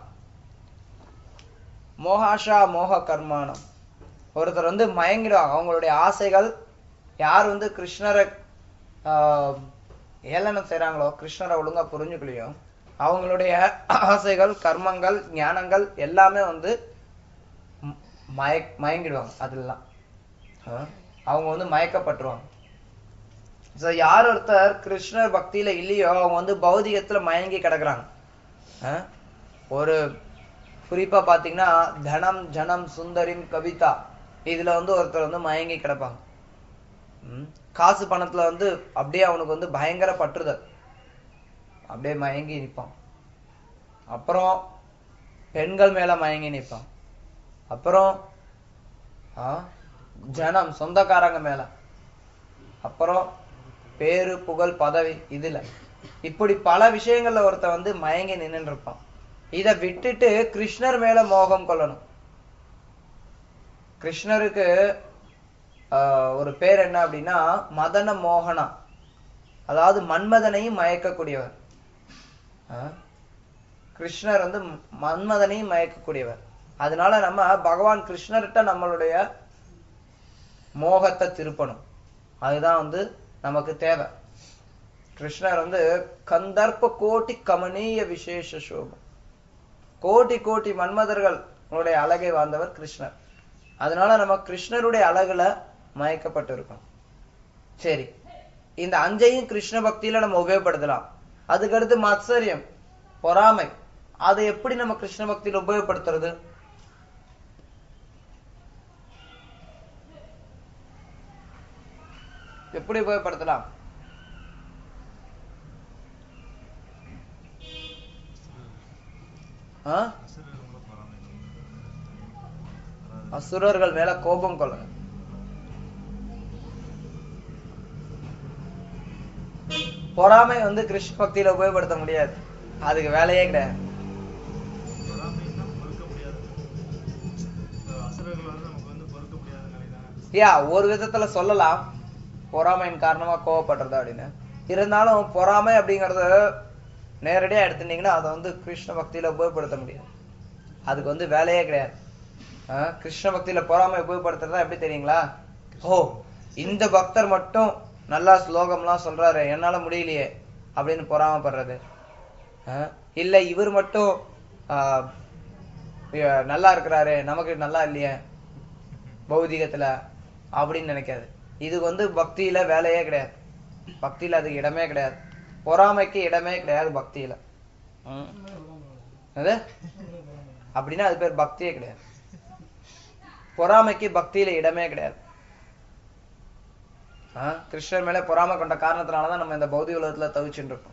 மோகாஷா மோக கர்மானம் ஒருத்தர் வந்து மயங்கிடுவாங்க அவங்களுடைய ஆசைகள் யார் வந்து கிருஷ்ணரை ஆஹ், ஏளனம் செய்றாங்களோ கிருஷ்ணரை ஒழுங்கா புரிஞ்சுக்கலையோ அவங்களுடைய ஆசைகள் கர்மங்கள் ஞானங்கள் எல்லாமே வந்து ம- மய மயங்கிடுவாங்க அதெல்லாம் ஆஹ், அவங்க வந்து மயக்கப்பட்டுருவாங்க So, யார் ஒருத்தர் கிருஷ்ணர் பக்தியில இல்லையோ அவங்க வந்து பௌதிகத்துல மயங்கி கிடக்குறாங்க ஆஹ்? ஒரு குறிப்பா பாத்தீங்கன்னா தனம் ஜனம் சுந்தரிம் கவிதா இதுல வந்து ஒருத்தர் வந்து மயங்கி கிடப்பாங்க ம். காசு பணத்துல வந்து அப்படியே அவனுக்கு வந்து பயங்கர பற்றுதல் அப்படியே மயங்கி நிற்பான் அப்புறம் பெண்கள் மேல மயங்கி நிற்பான் அப்புறம் ஆ, ஜனம் சொந்தக்காரங்க மேல அப்புறம் பேரு புகழ் பதவி இதுல இப்படி பல விஷயங்கள்ல ஒருத்தன் வந்து மயங்கி நின்னுட்டு இருப்பான் இத விட்டுட்டு கிருஷ்ணர் மேல மோகம் கொள்ளணும் கிருஷ்ணருக்கு ஆஹ், ஒரு பேர் என்ன அப்படின்னா மதன மோகனா அதாவது மன்மதனையும் மயக்கக்கூடியவர் ஆஹ், கிருஷ்ணர் வந்து மன்மதனையும் மயக்கக்கூடியவர் அதனால நம்ம பகவான் கிருஷ்ணர்கிட்ட நம்மளுடைய மோகத்தை திருப்பணும் அதுதான் வந்து நமக்கு தேவை கிருஷ்ணர் வந்து கந்தர்ப்ப கோட்டி கமனீய விசேஷ சோபம் கோட்டி கோட்டி மன்மதர்களுடைய அழகை வாழ்ந்தவர் கிருஷ்ணர் அதனால நம்ம கிருஷ்ணருடைய அழகுல மயக்கப்பட்டு இருக்கோம் சரி இந்த அஞ்சையும் கிருஷ்ண பக்தியில நம்ம உபயோகப்படுத்தலாம் அதுக்கடுத்து மத்சரியம் பொறாமை அதை எப்படி நம்ம கிருஷ்ண பக்தியில உபயோகப்படுத்துறது எப்படி உபயோகப்படுத்தலாம் ஆ? அசுரர்கள் மேல கோபம் கொள்ள பொறாமை வந்து கிருஷ்ண பக்தியில உபயோகப்படுத்த முடியாது அதுக்கு வேலையே கிடையாது பொறாமைன்னா பொறுக்க முடியாது இப்போ அசுரர்கள் வந்து நமக்கு வந்து பொறுக்க முடியாத நிலை தானே யா ஒரு விதத்துல சொல்லலாம் பொறாமையின் காரணமா கோவப்படுறது அப்படின்னு இருந்தாலும் பொறாமை அப்படிங்கறது நேரடியா எடுத்துட்டீங்கன்னா அதை வந்து கிருஷ்ண பக்தியில உபயோகப்படுத்த முடியாது அதுக்கு வந்து வேலையே கிடையாது ஆ, கிருஷ்ண பக்தியில பொறாமை உபயோகப்படுத்துறதா எப்படி தெரியுங்களா ஓ இந்த பக்தர் மட்டும் நல்லா ஸ்லோகம்லாம் சொல்றாரு என்னால முடியலையே அப்படின்னு பொறாமைப்படுறது ஆ, இல்ல இவர் மட்டும் ஆ, இ- நல்லா இருக்கிறாரு நமக்கு நல்லா இல்லையே பௌதிகத்துல அப்படின்னு நினைக்காது இது வந்து பக்தியில வேலையே கிடையாது பக்தியில அதுக்கு இடமே கிடையாது பொறாமைக்கு இடமே கிடையாது பக்தியில ம். அது அப்படின்னா அது பேர் பக்தியே கிடையாது பொறாமைக்கு பக்தியில இடமே கிடையாது ஆ, கிருஷ்ணர் மேல பொறாமை கொண்ட காரணத்தினாலதான் நம்ம இந்த பௌதிக உலகத்துல தவிச்சுட்டு இருக்கோம்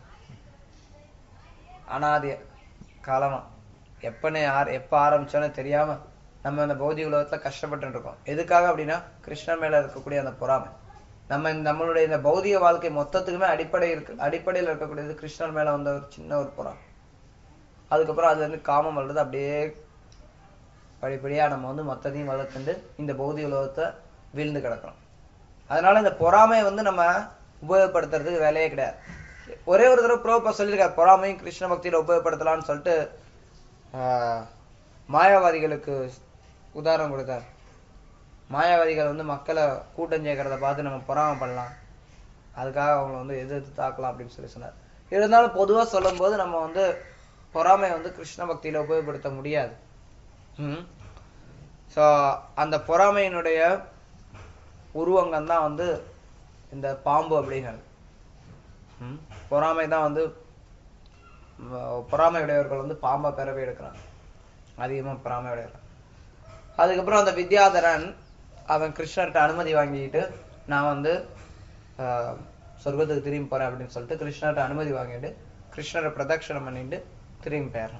அனாதிய காலமா எப்பன்னு யார் எப்ப ஆரம்பிச்சோன்னு தெரியாம நம்ம இந்த பௌதிக உலகத்துல கஷ்டப்பட்டு இருக்கோம் எதுக்காக அப்படின்னா கிருஷ்ணர் மேல இருக்கக்கூடிய அந்த பொறாமை நம்ம இந்த- நம்மளுடைய இந்த பௌதிக வாழ்க்கை மொத்தத்துக்குமே அடிப்படை இருக்கு அடிப்படையில் இருக்கக்கூடியது கிருஷ்ணர் மேல வந்த ஒரு சின்ன ஒரு பொறாமை அதுக்கப்புறம் அதுல இருந்து காமம் வளருது அப்படியே படிப்படியா நம்ம வந்து மொத்தத்தையும் வளர்த்துண்டு இந்த பௌதிக உலகத்தை வீழ்ந்து கிடக்கிறோம் அதனால இந்த பொறாமையை வந்து நம்ம உபயோகப்படுத்துறதுக்கு வேலையே கிடையாது ஒரே ஒரு தடவை ப்ரோப்பா சொல்லியிருக்காரு பொறாமையும் கிருஷ்ண பக்தியில உபயோகப்படுத்தலாம்னு சொல்லிட்டு ஆஹ், மாயாவாதிகளுக்கு உதாரணம் கொடுத்தார் மாயாவாதிகள் வந்து மக்களை கூட்டம் சேர்க்கறத பார்த்து நம்ம பொறாமை பண்ணலாம் அதுக்காக அவங்கள வந்து எதிர்த்து தாக்கலாம் அப்படின்னு சொல்லி சொன்னார் இருந்தாலும் பொதுவா சொல்லும்போது நம்ம வந்து பொறாமை வந்து கிருஷ்ண பக்தியில உபயோகப்படுத்த முடியாது ம் ஸோ அந்த பொறாமையினுடைய உருவங்கம் தான் வந்து இந்த பாம்பு அப்படிங்கிறது ம் பொறாமை தான் வந்து ம், பொறாமை உடையவர்கள் வந்து பாம்பா பிறவி எடுக்கிறாங்க அதிகமா பொறாமை உடையவர் அதுக்கப்புறம் அந்த வித்யாதரன் அவன் கிருஷ்ணர்கிட்ட அனுமதி வாங்கிட்டு நான் வந்து ஆஹ், சொர்க்கத்துக்கு திரும்பி போறேன் அப்படின்னு சொல்லிட்டு கிருஷ்ணர்கிட்ட அனுமதி வாங்கிட்டு கிருஷ்ணரை பிரதட்சணம் பண்ணிட்டு திரும்பி போயிடுறான்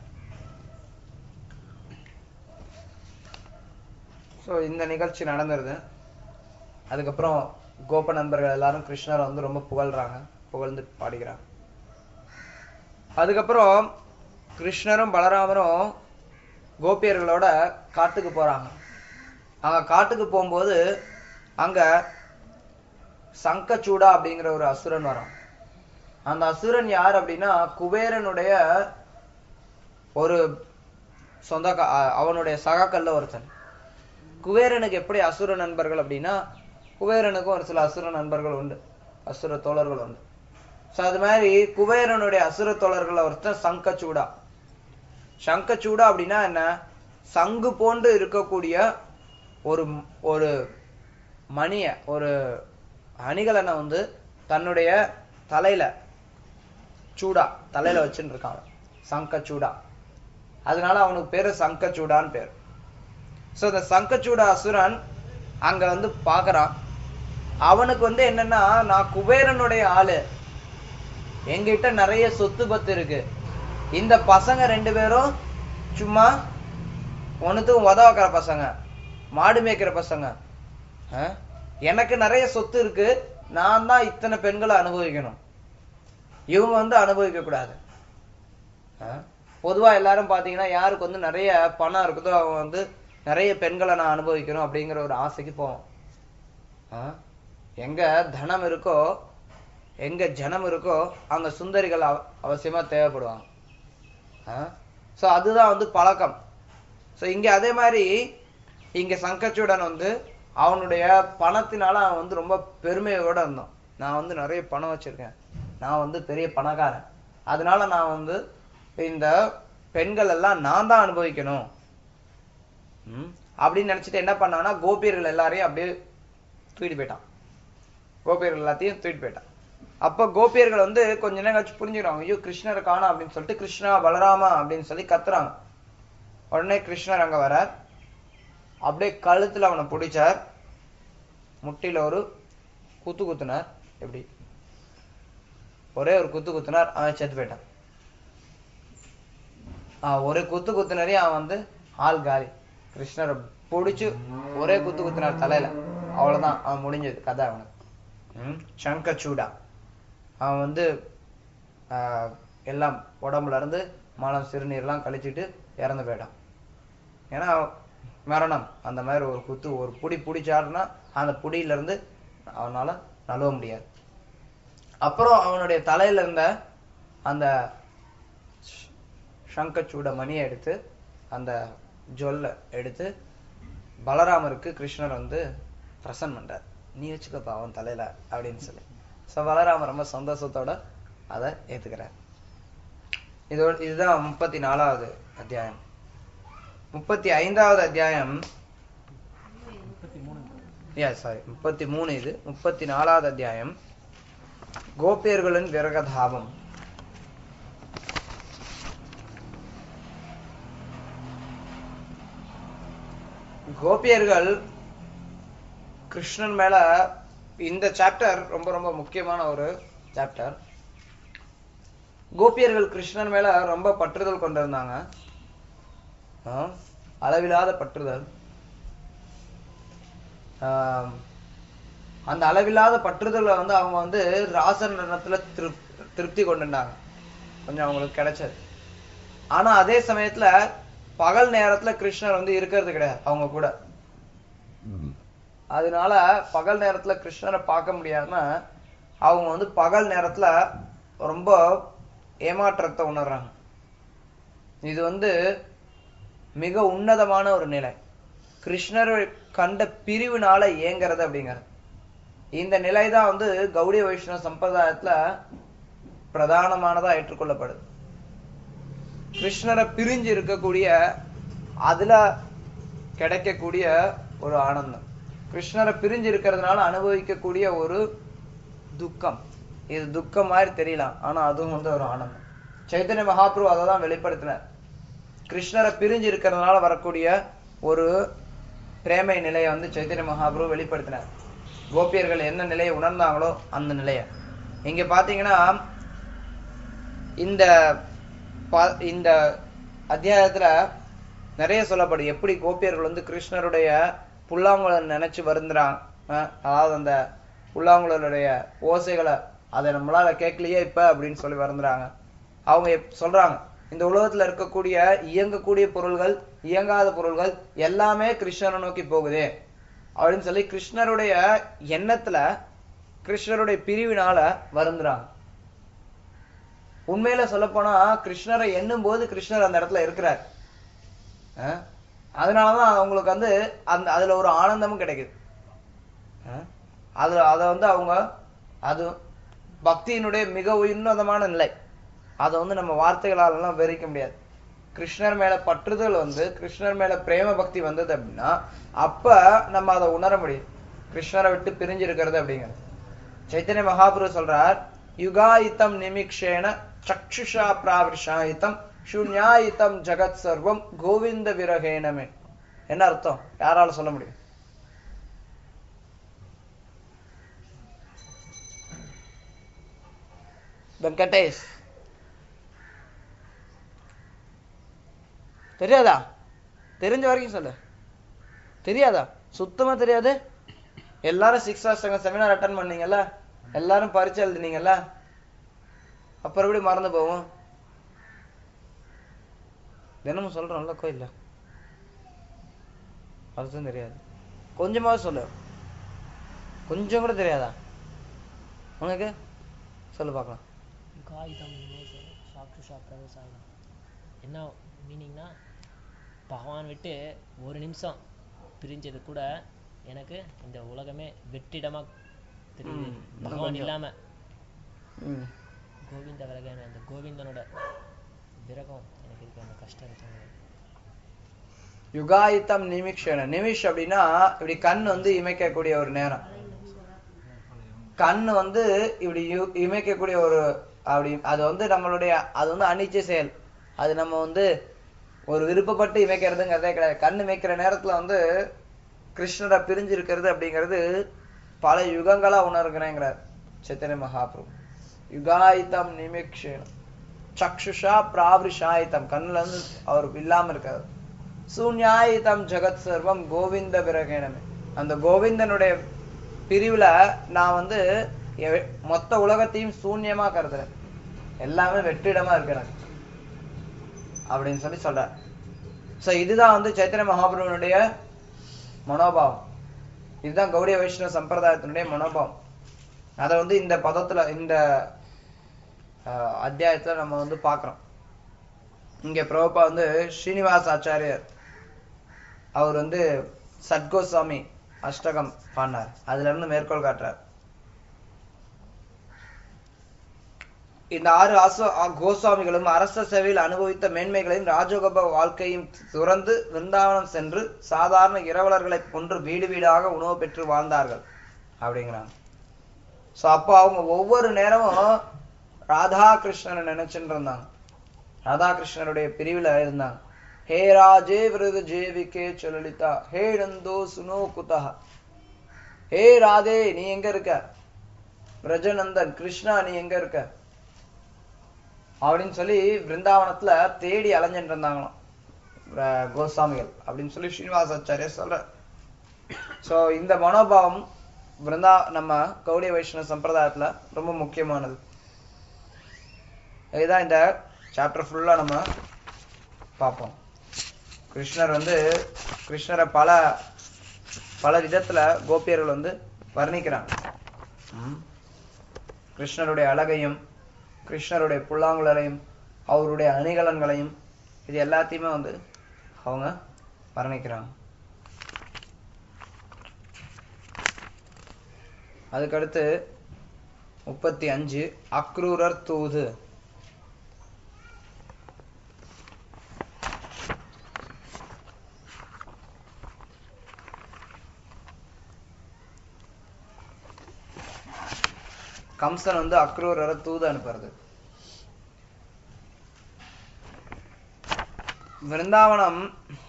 ஸோ இந்த நிகழ்ச்சி நடந்துருது அதுக்கப்புறம் கோப நண்பர்கள் எல்லாரும் கிருஷ்ணரை வந்து ரொம்ப புகழ்றாங்க புகழ்ந்து பாடிக்கிறாங்க அதுக்கப்புறம் கிருஷ்ணரும் பலராமரும் கோபியர்களோட காட்டுக்கு போறாங்க அங்க காட்டுக்கு போகும்போது அங்க சங்கச்சூடா அப்படிங்கிற ஒரு அசுரன் வரான் அந்த அசுரன் யார் அப்படின்னா குபேரனுடைய ஒரு சொந்த அவனுடைய சகாக்கல்ல ஒருத்தன் குபேரனுக்கு எப்படி அசுர நண்பர்கள் அப்படின்னா குபேரனுக்கும் ஒரு சில அசுர நண்பர்கள் உண்டு அசுர தோழர்கள் உண்டு சோ அது மாதிரி குபேரனுடைய அசுர தோழர்கள் ஒருத்தன் சங்கச்சூடா சங்கச்சூடா அப்படின்னா என்ன சங்கு போன்று இருக்கக்கூடிய ஒரு ஒரு மணிய ஒரு அணிகலனை வந்து தன்னுடைய தலையில சூடா தலையில வச்சுட்டு இருக்கான் சங்கச்சூடா அதனால அவனுக்கு பேரு சங்கச்சூடான்னு பேர் சோ இந்த சங்கச்சூட அசுரன் அங்க வந்து பாக்குறான் அவனுக்கு வந்து என்னன்னா நான் குபேரனுடைய ஆளு என்கிட்ட நிறைய சொத்து பத்து இருக்கு இந்த பசங்க ரெண்டு பேரும் சும்மா ஒண்ணுத்துக்கும் உதவாக்கிற பசங்க மாடு மேய்க்கிற பசங்க ஆ? எனக்கு நிறைய சொத்து இருக்கு நான் தான் இத்தனை பெண்களை அனுபவிக்கணும் இவங்க வந்து அனுபவிக்க கூடாது ஆ? பொதுவா எல்லாரும் பாத்தீங்கன்னா யாருக்கு வந்து நிறைய பணம் இருக்குதோ அவங்க வந்து நிறைய பெண்களை நான் அனுபவிக்கணும் அப்படிங்கிற ஒரு ஆசைக்கு போவோம் ஆ? எங்க தனம் இருக்கோ எங்க ஜனம் இருக்கோ அங்க சுந்தரிகள் அவ- அவசியமா தேவைப்படுவாங்க சோ அதுதான் வந்து பழக்கம் சோ இங்க அதே மாதிரி இங்க சங்கச்சுடன் வந்து அவனுடைய பணத்தினால அவன் வந்து ரொம்ப பெருமையோட இருந்தான் நான் வந்து நிறைய பணம் வச்சிருக்கேன் நான் வந்து பெரிய பணக்காரன் அதனால நான் வந்து இந்த பெண்கள் எல்லாம் நான் தான் அனுபவிக்கணும் ம், அப்படின்னு நினைச்சிட்டு என்ன பண்ணான்னா கோபியர்கள் எல்லாரையும் அப்படியே தூக்கிட்டு போயிட்டான் கோபியர்கள் எல்லாத்தையும் தூக்கிட்டு போயிட்டான் அப்ப கோபியர்கள் வந்து கொஞ்ச நேரம் கழிச்சு புரிஞ்சுக்கிறாங்க ஐயோ கிருஷ்ணரை காணோம் அப்படின்னு சொல்லிட்டு கிருஷ்ணா பலராமா அப்படின்னு சொல்லி கத்துறாங்க உடனே கிருஷ்ணர் அங்க வரார் அப்படியே கழுத்துல அவனை பிடிச்சார் முட்டில ஒரு குத்து குத்துனார் எப்படி ஒரே ஒரு குத்து குத்துனார் அவன் செத்து போயிட்டான் ஆஹ் ஒரு குத்து குத்துனரே அவன் வந்து ஆள் காலி கிருஷ்ணரை பிடிச்சு ஒரே குத்து குத்துனார் தலையில அவ்வளவுதான் அவன் முடிஞ்சது கதை அவனுக்கு ம், சங்கச்சூடா அவன் வந்து ஆஹ், எல்லாம் உடம்புல இருந்து மலம் சிறுநீர்லாம் கழிச்சிட்டு இறந்து போயிட்டான் ஏன்னா மரணம் அந்த மாதிரி ஒரு குத்து ஒரு புடி பிடிச்சாருன்னா அந்த புடியில இருந்து அவனால நழுவ முடியாது அப்புறம் அவனுடைய தலையில இருந்த அந்த ஷ்- சங்கச்சூட மணியை எடுத்து அந்த ஜொல்ல எடுத்து பலராமருக்கு கிருஷ்ணர் வந்து பிரசன் பண்றார் நீ வச்சுக்கப்பா அவன் தலையில அப்படின்னு சொல்லி சோ பலராமர் ரொம்ப சந்தோஷத்தோட அதை ஏத்துக்கிறார் இதோட இதுதான் முப்பத்தி நாலாவது அத்தியாயம் முப்பத்தி ஐந்தாவது அத்தியாயம் யா சாரி முப்பத்தி மூணு இது முப்பத்தி நாலாவது அத்தியாயம் கோபியர்களின் விரகதாபம் கோபியர்கள் கிருஷ்ணன் மேல இந்த சாப்டர் ரொம்ப ரொம்ப முக்கியமான ஒரு சாப்டர் கோபியர்கள் கிருஷ்ணன் மேல ரொம்ப பற்றுதல் கொண்டிருந்தாங்க ஆ, அளவிலாத பற்றுதல் ஆம், அந்த அளவில்லாத பற்றுதலை வந்து அவங்க வந்து ராசனத்துல திருப் திருப்தி கொண்டுட்டாங்க கொஞ்சம் அவங்களுக்கு கிடைச்சது ஆனா அதே சமயத்துல பகல் நேரத்துல கிருஷ்ணர் வந்து இருக்கிறது கிடையாது அவங்க கூட அதனால பகல் நேரத்துல கிருஷ்ணரை பார்க்க முடியாம அவங்க வந்து பகல் நேரத்துல ரொம்ப ஏமாற்றத்தை உணர்றாங்க இது வந்து மிக உன்னதமான ஒரு நிலை கிருஷ்ணரை கண்ட பிரிவுனால ஏங்குறது அப்படிங்கிறது இந்த நிலை தான் வந்து கௌடிய வைஷ்ணவ சம்பிரதாயத்துல பிரதானமானதா ஏற்றுக்கொள்ளப்படுது கிருஷ்ணரை பிரிஞ்சு இருக்கக்கூடிய அதுல கிடைக்கக்கூடிய ஒரு ஆனந்தம் கிருஷ்ணரை பிரிஞ்சு இருக்கிறதுனால அனுபவிக்கக்கூடிய ஒரு துக்கம் இது துக்கம் மாதிரி தெரியலாம் ஆனா அதுவும் வந்து ஒரு ஆனந்தம் சைத்தன்ய மகாபிரபு அதை தான் வெளிப்படுத்தினார் கிருஷ்ணரை பிரிஞ்சு இருக்கிறதுனால வரக்கூடிய ஒரு பிரேமை நிலையை வந்து சைத்தன்ய மகாபிரபு வெளிப்படுத்தினார் கோபியர்கள் என்ன நிலையை உணர்ந்தாங்களோ அந்த நிலையை இங்க பாத்தீங்கன்னா இந்த ப- இந்த அத்தியாயத்துல நிறைய சொல்லப்படும் எப்படி கோபியர்கள் வந்து கிருஷ்ணருடைய புல்லாங்குழல் நினைச்சு வருந்துறாங்க அஹ் அதாவது அந்த புல்லாங்குழலுடைய ஓசைகளை அதை நம்மளால கேட்கலையே இப்ப அப்படின்னு சொல்லி வருந்துறாங்க அவங்க எப்- சொல்றாங்க இந்த உலகத்துல இருக்கக்கூடிய இயங்கக்கூடிய பொருள்கள் இயங்காத பொருள்கள் எல்லாமே கிருஷ்ணரை நோக்கி போகுதே அப்படின்னு சொல்லி கிருஷ்ணருடைய எண்ணத்துல கிருஷ்ணருடைய பிரிவினால வருந்துறாங்க உண்மையில சொல்லப்போனா கிருஷ்ணரை எண்ணும் போது கிருஷ்ணர் அந்த இடத்துல இருக்கிறார் அஹ் அதனாலதான் அவங்களுக்கு வந்து அந்த அதுல ஒரு ஆனந்தமும் கிடைக்குது அஹ் அது அதை வந்து அவங்க அது பக்தியினுடைய மிக உன்னதமான நிலை அதை வந்து நம்ம வார்த்தைகளால எல்லாம் விவரிக்க முடியாது கிருஷ்ணர் மேல பற்றுதல் வந்து கிருஷ்ணர் மேல பிரேம பக்தி வந்தது அப்படின்னா அப்ப நம்ம அதை உணர முடியும் கிருஷ்ணரை விட்டு பிரிஞ்சு இருக்கிறது அப்படிங்கிறது சைத்தன்ய மகாபுரு சொல்றார் யுகாயித்தம் நிமிக்ஷேன சக்ஷுஷா பிராவிஷாயித்தம் சூன்யாயித்தம் ஜகத் சர்வம் கோவிந்த விரகேனமே என்ன அர்த்தம் யாரால சொல்ல முடியும் வெங்கடேஷ் தெரியாதா தெரிஞ்ச வரைக்கும் சொல்லு தெரியாதா சுத்தமா தெரியாது எல்லாரும் சிக்ஸ் ஹவர்ஸ் செமினார் அட்டன் பண்ணீங்கல்ல எல்லாரும் பரிச்சை எழுதுனீங்கல்ல அப்புறம் எப்படி மறந்து போகும் தினமும் சொல்றோம்ல கோயில்ல அதுதான் தெரியாது கொஞ்சமாவது சொல்லு கொஞ்சம் கூட தெரியாதா உனக்கு சொல்லு பார்க்கலாம் காகிதம் நிமேஷ சாக்ஷுஷா பிரவேசாயம் என்ன மீனிங்னா பகவான் விட்டு ஒரு நிமிஷம் பிரிஞ்சது கூட எனக்கு இந்த உலகமே வெற்றிடமா தெரியுது ம், இன்னும் பகவான் கொஞ்சம். இல்லாம ம் கோவிந்த விரகன் அந்த கோவிந்தனோட விரகம் எனக்கு இருக்கு அந்த கஷ்டம் இருக்கு யுகாயித்தம் நிமிக்ஷன நிமிஷ் அப்படின்னா இப்படி கண் வந்து இமைக்கக்கூடிய ஒரு நேரம் கண் வந்து இப்படி யு- இமைக்கக்கூடிய ஒரு அப்படி அது வந்து நம்மளுடைய அது வந்து அனிச்சை செயல் அது நம்ம வந்து ஒரு விருப்பப்பட்டு இமைக்கிறதுங்கிறதே கிடையாது கண் இமைக்கிற நேரத்துல வந்து கிருஷ்ணரை பிரிஞ்சு இருக்கிறது அப்படிங்கிறது பல யுகங்களா உணர்கிறேங்கிறார் சைத்தன்ய மகாபிரபு யுகாயித்தம் நிமிக்ஷேனம் சக்ஷுஷா பிராவிருஷாயித்தம் கண்ணுல இருந்து அவர் இல்லாம இருக்காரு சூன்யாயிதம் ஜெகத் சர்வம் கோவிந்த விரகேனமே அந்த கோவிந்தனுடைய பிரிவுல நான் வந்து எ- மொத்த உலகத்தையும் சூன்யமா கருதுறேன் எல்லாமே வெற்றிடமா இருக்கு எனக்கு அப்படின்னு சொல்லி சொல்றார் சோ இதுதான் வந்து சைத்தன்ய மகாபிரபுனுடைய மனோபாவம் இதுதான் கௌடிய வைஷ்ணவ சம்பிரதாயத்தினுடைய மனோபாவம் அதை வந்து இந்த பதத்துல இந்த அஹ், அத்தியாயத்துல நம்ம வந்து பார்க்கிறோம் இங்க பிரபுபா வந்து ஸ்ரீனிவாஸ் ஆச்சாரியர் அவர் வந்து சத்கோசாமி அஷ்டகம் பாடினார் அதுல இருந்து மேற்கோள் காட்டுறார் இந்த ஆறு ஆசோ ஆ- கோஸ்வாமிகளும் அரச சேவையில் அனுபவித்த மேன்மைகளையும் ராஜோகப வாழ்க்கையும் துறந்து விருந்தாவனம் சென்று சாதாரண இரவலர்களை கொன்று வீடு வீடாக உணவு பெற்று வாழ்ந்தார்கள் அப்படிங்கிறாங்க சோ அப்போ அவங்க ஒவ்வொரு நேரமும் ராதா கிருஷ்ணனை நினைச்சுட்டு இருந்தாங்க ராதாகிருஷ்ணருடைய பிரிவுல இருந்தாங்க ஹே ராஜே விருது ஜேவிகே சுலலிதா ஹே நந்தோ சுனோ குதா ஹே ராதே நீ எங்க இருக்க பிரஜநந்தன் கிருஷ்ணா நீ எங்க இருக்க அப்படின்னு சொல்லி பிருந்தாவனத்துல தேடி அலைஞ்சிட்டு இருந்தாங்களாம் ர- கோஸ்வாமிகள் அப்படின்னு சொல்லி ஸ்ரீனிவாசாச்சாரியர் சொல்ற சோ இந்த மனோபாவம் பிருந்தா நம்ம கௌடிய வைஷ்ணவ சம்பிரதாயத்துல ரொம்ப முக்கியமானது இதுதான் இந்த சாப்டர் ஃபுல்லா நம்ம பார்ப்போம் கிருஷ்ணர் வந்து கிருஷ்ணரை பல பல விதத்துல கோபியர்கள் வந்து வர்ணிக்கிறாங்க ம். கிருஷ்ணருடைய அழகையும் கிருஷ்ணருடைய புல்லாங்குழலையும் அவருடைய அணிகலன்களையும் இது எல்லாத்தையுமே வந்து அவங்க வர்ணிக்கிறாங்க அதுக்கடுத்து முப்பத்தி அஞ்சு அக்ரூரர் தூது கம்சன் வந்து அக்ரூரரை தூது அனுப்புறது விருந்தாவனம்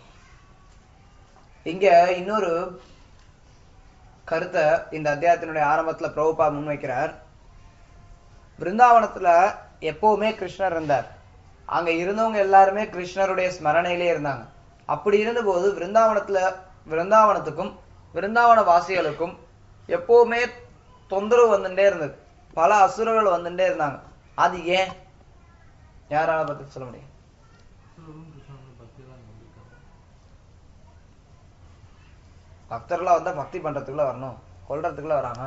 இங்க இன்னொரு கருத்தை இந்த அத்தியாயத்தினுடைய ஆரம்பத்துல பிரபுபா முன்வைக்கிறார் பிருந்தாவனத்துல எப்பவுமே கிருஷ்ணர் இருந்தார் அங்க இருந்தவங்க எல்லாருமே கிருஷ்ணருடைய ஸ்மரணையிலே இருந்தாங்க அப்படி இருந்தபோது விருந்தாவனத்துல விருந்தாவனத்துக்கும் விருந்தாவன வாசிகளுக்கும் எப்பவுமே தொந்தரவு வந்துட்டே இருந்தது பல அசுரர்கள் வந்துட்டே இருந்தாங்க அது ஏன் யாரால பத்தி சொல்ல முடியும் கிருஷ்ணரும் கிருஷ்ணனும் பக்தி தான் வந்திருக்காங்க பக்தர்களா வந்தா பக்தி பண்றதுக்குள்ள வரணும் கொல்றதுக்குள்ள வராங்க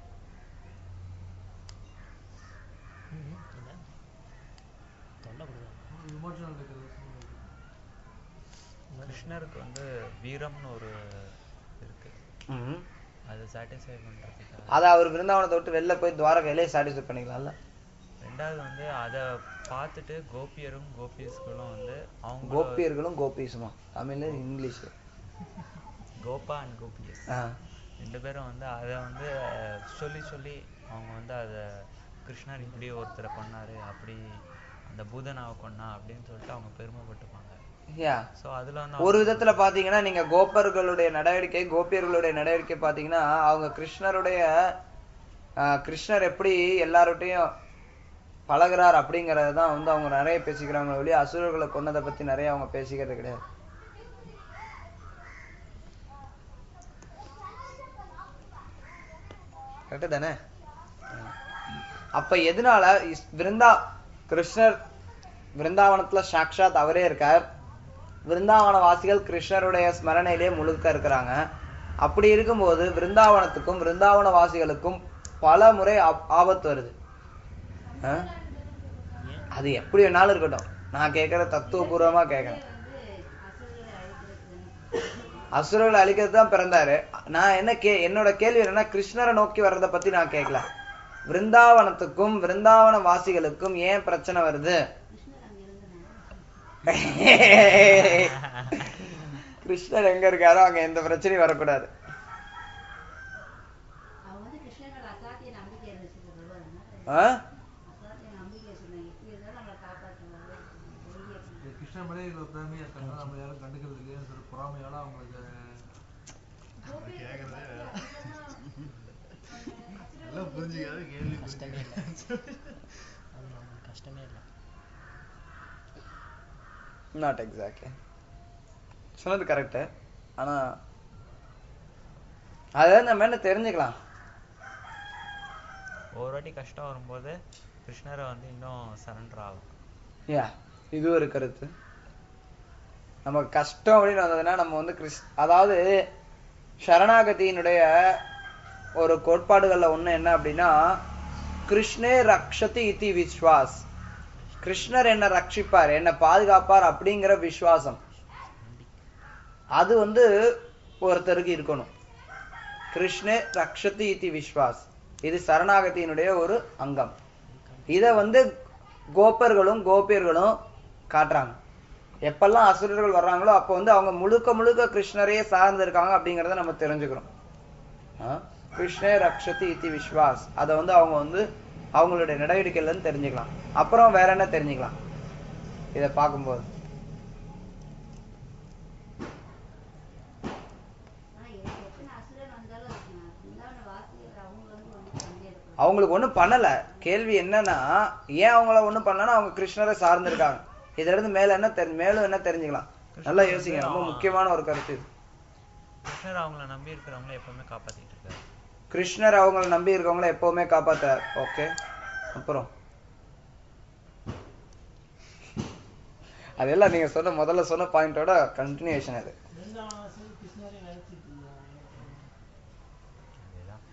ம், இல்ல தொல்லை கொடுக்குறாங்க விமோச்சனம் இருக்கிறது கிருஷ்ணருக்கு வந்து வீரம்னு ஒரு இருக்கு ம். அதை சாட்டிஸ்ஃபை பண்றதுக்காக அத அவர் விருந்தாவனத்தை விட்டு வெளில போய் துவாரகையிலே சாட்டிஸ்ஃபை பண்ணிக்கலாம்ல ரெண்டாவது வந்து அதை பார்த்துட்டு கோபியரும் கோபிஸ்களும் வந்து அவங்க கோபியர்களும் கோபீஸுமா தமிழ்ல இங்கிலீஷ் கோபா அண்ட் கோபியஸ் ஆ. ரெண்டு பேரும் வந்து அதை வந்து அஹ், சொல்லி சொல்லி அவங்க வந்து அதை கிருஷ்ணர் இப்படி ஒருத்தரை கொன்னாரு அப்படி அந்த பூதனாவை கொன்னா அப்படின்னு சொல்லிட்டு அவங்க பெருமைப்பட்டுப்பாங்க Yeah. ஸோ அதுல வந்து ஒரு விதத்துல பாத்தீங்கன்னா நீங்க கோப்பர்களுடைய நடவடிக்கை கோபியர்களுடைய நடவடிக்கை பாத்தீங்கன்னா அவங்க கிருஷ்ணருடைய ஆஹ், கிருஷ்ணர் எப்படி எல்லார்கிட்டையும் பழகுறார் அப்படிங்கறத தான் வந்து அவங்க நிறைய பேசிக்கிறாங்க வெளியே அசுரர்களை கொன்னதை பத்தி நிறைய அவங்க பேசிக்கிறது கிடையாது கரெக்டு தானே அப்ப எதனால இஸ்- விருந்தா கிருஷ்ணர் விருந்தாவனத்துல சாக்ஷாத் அவரே இருக்கார் விருந்தாவன வாசிகள் கிருஷ்ணருடைய ஸ்மரணையிலே முழுக்க இருக்கிறாங்க அப்படி இருக்கும்போது விருந்தாவனத்துக்கும் விருந்தாவன வாசிகளுக்கும் பல முறை ஆப்- ஆபத்து வருது ஆ? அது எப்படி வேணாலும் இருக்கட்டும் நான் கேட்கிற தத்துவபூர்வமா கேட்கிறேன் அசுரர்களை அழிக்கிறது தான் பிறந்தாரு நான் என்ன கே என்னோட கேள்வி என்னன்னா கிருஷ்ணரை நோக்கி வர்றதை பத்தி நான் கேட்கல விருந்தாவனத்துக்கும் விருந்தாவன வாசிகளுக்கும் ஏன் பிரச்சனை வருது கிருஷ்ணர் எங்க இருக்காரோ அங்க எந்த பிரச்சனையும் வரக்கூடாது அவங்க வந்து கிருஷ்ணனோட அசாத்திய நம்பிக்கை இருந்துச்சு பிரபு ஆ? அசாத்திய நம்பிக்கை வச்சிருந்தாங்க எப்படி இருந்தாலும் நம்மளை காப்பாற்றுவாங்க இந்த கிருஷ்ணன் மேலே இவ்வளோ பிரேமையாக இருக்காங்க நம்ம யாரும் கண்டுக்கிறது இல்லையேன்னு சொல்லி பொறாமையால அவங்களுக்கு கேட்கறதே எல்லாம் புரிஞ்சுக்காத கேள்வி கஷ்டமே இல்லை அது அவங்களுக்கு கஷ்டமே இல்லை நாட் எக்ஸாக்ட்லி சொன்னது கரெக்டு ஆனா அதை நம்ம என்ன தெரிஞ்சுக்கலாம் ஒரு வாட்டி கஷ்டம் வரும்போது கிருஷ்ணரை வந்து இன்னும் சரண்டர் ஆகும் யா இது ஒரு கருத்து நமக்கு கஷ்டம் அப்படின்னு வந்ததுன்னா நம்ம வந்து கிறிஸ் அதாவது சரணாகதியினுடைய ஒரு கோட்பாடுகள்ல ஒண்ணு என்ன அப்படின்னா கிருஷ்ணே ரக்ஷதி இதி விஸ்வாஸ் கிருஷ்ணர் என்ன ரட்சிப்பார் என்ன பாதுகாப்பார் அப்படிங்கிற விசுவாசம் அது வந்து ஒருத்தருக்கு இருக்கணும் கிருஷ்ணே ரக்ஷதி இதி விஸ்வாஸ் இது சரணாகதியினுடைய ஒரு அங்கம் இத வந்து கோப்பர்களும் கோபியர்களும் காட்டுறாங்க எப்பெல்லாம் அசுரர்கள் வர்றாங்களோ அப்போ வந்து அவங்க முழுக்க முழுக்க கிருஷ்ணரையே சார்ந்து இருக்காங்க அப்படிங்கறத நம்ம தெரிஞ்சுக்கிறோம் ஆ? கிருஷ்ணே ரக்ஷதி இதி விஸ்வாஸ் அதை வந்து அவங்க வந்து அவங்களுடைய நடவடிக்கையில இருந்து தெரிஞ்சுக்கலாம் அப்புறம் வேற என்ன தெரிஞ்சுக்கலாம் இத பார்க்கும்போது ஆனா எத்தனை அசுரன் வந்தாலும் பிருந்தாவன வாசிகள் அவங்க வந்து ஒன்றும் பண்ணியிருக்காங்க அவங்களுக்கு ஒண்ணும் பண்ணல கேள்வி என்னன்னா ஏன் அவங்கள ஒண்ணும் பண்ணலன்னா அவங்க கிருஷ்ணரை சார்ந்து இருக்காங்க இதுல இருந்து மேல என்ன தெரிஞ்சு மேலும் என்ன தெரிஞ்சுக்கலாம் நல்லா யோசிங்க ரொம்ப முக்கியமான ஒரு கருத்து இது கிருஷ்ணர் அவங்கள நம்பி இருக்கிறவங்கள எப்பவுமே காப்பாத்திட்டு இருக்காரு கிருஷ்ணர் அவங்கள நம்பி இருக்கவங்கள எப்பவுமே காப்பாத்துறார் ஓகே அப்புறம் அதெல்லாம் நீங்க சொன்ன முதல்ல சொன்ன பாயிண்டோட கண்டினியூஷன் அது அதுதான்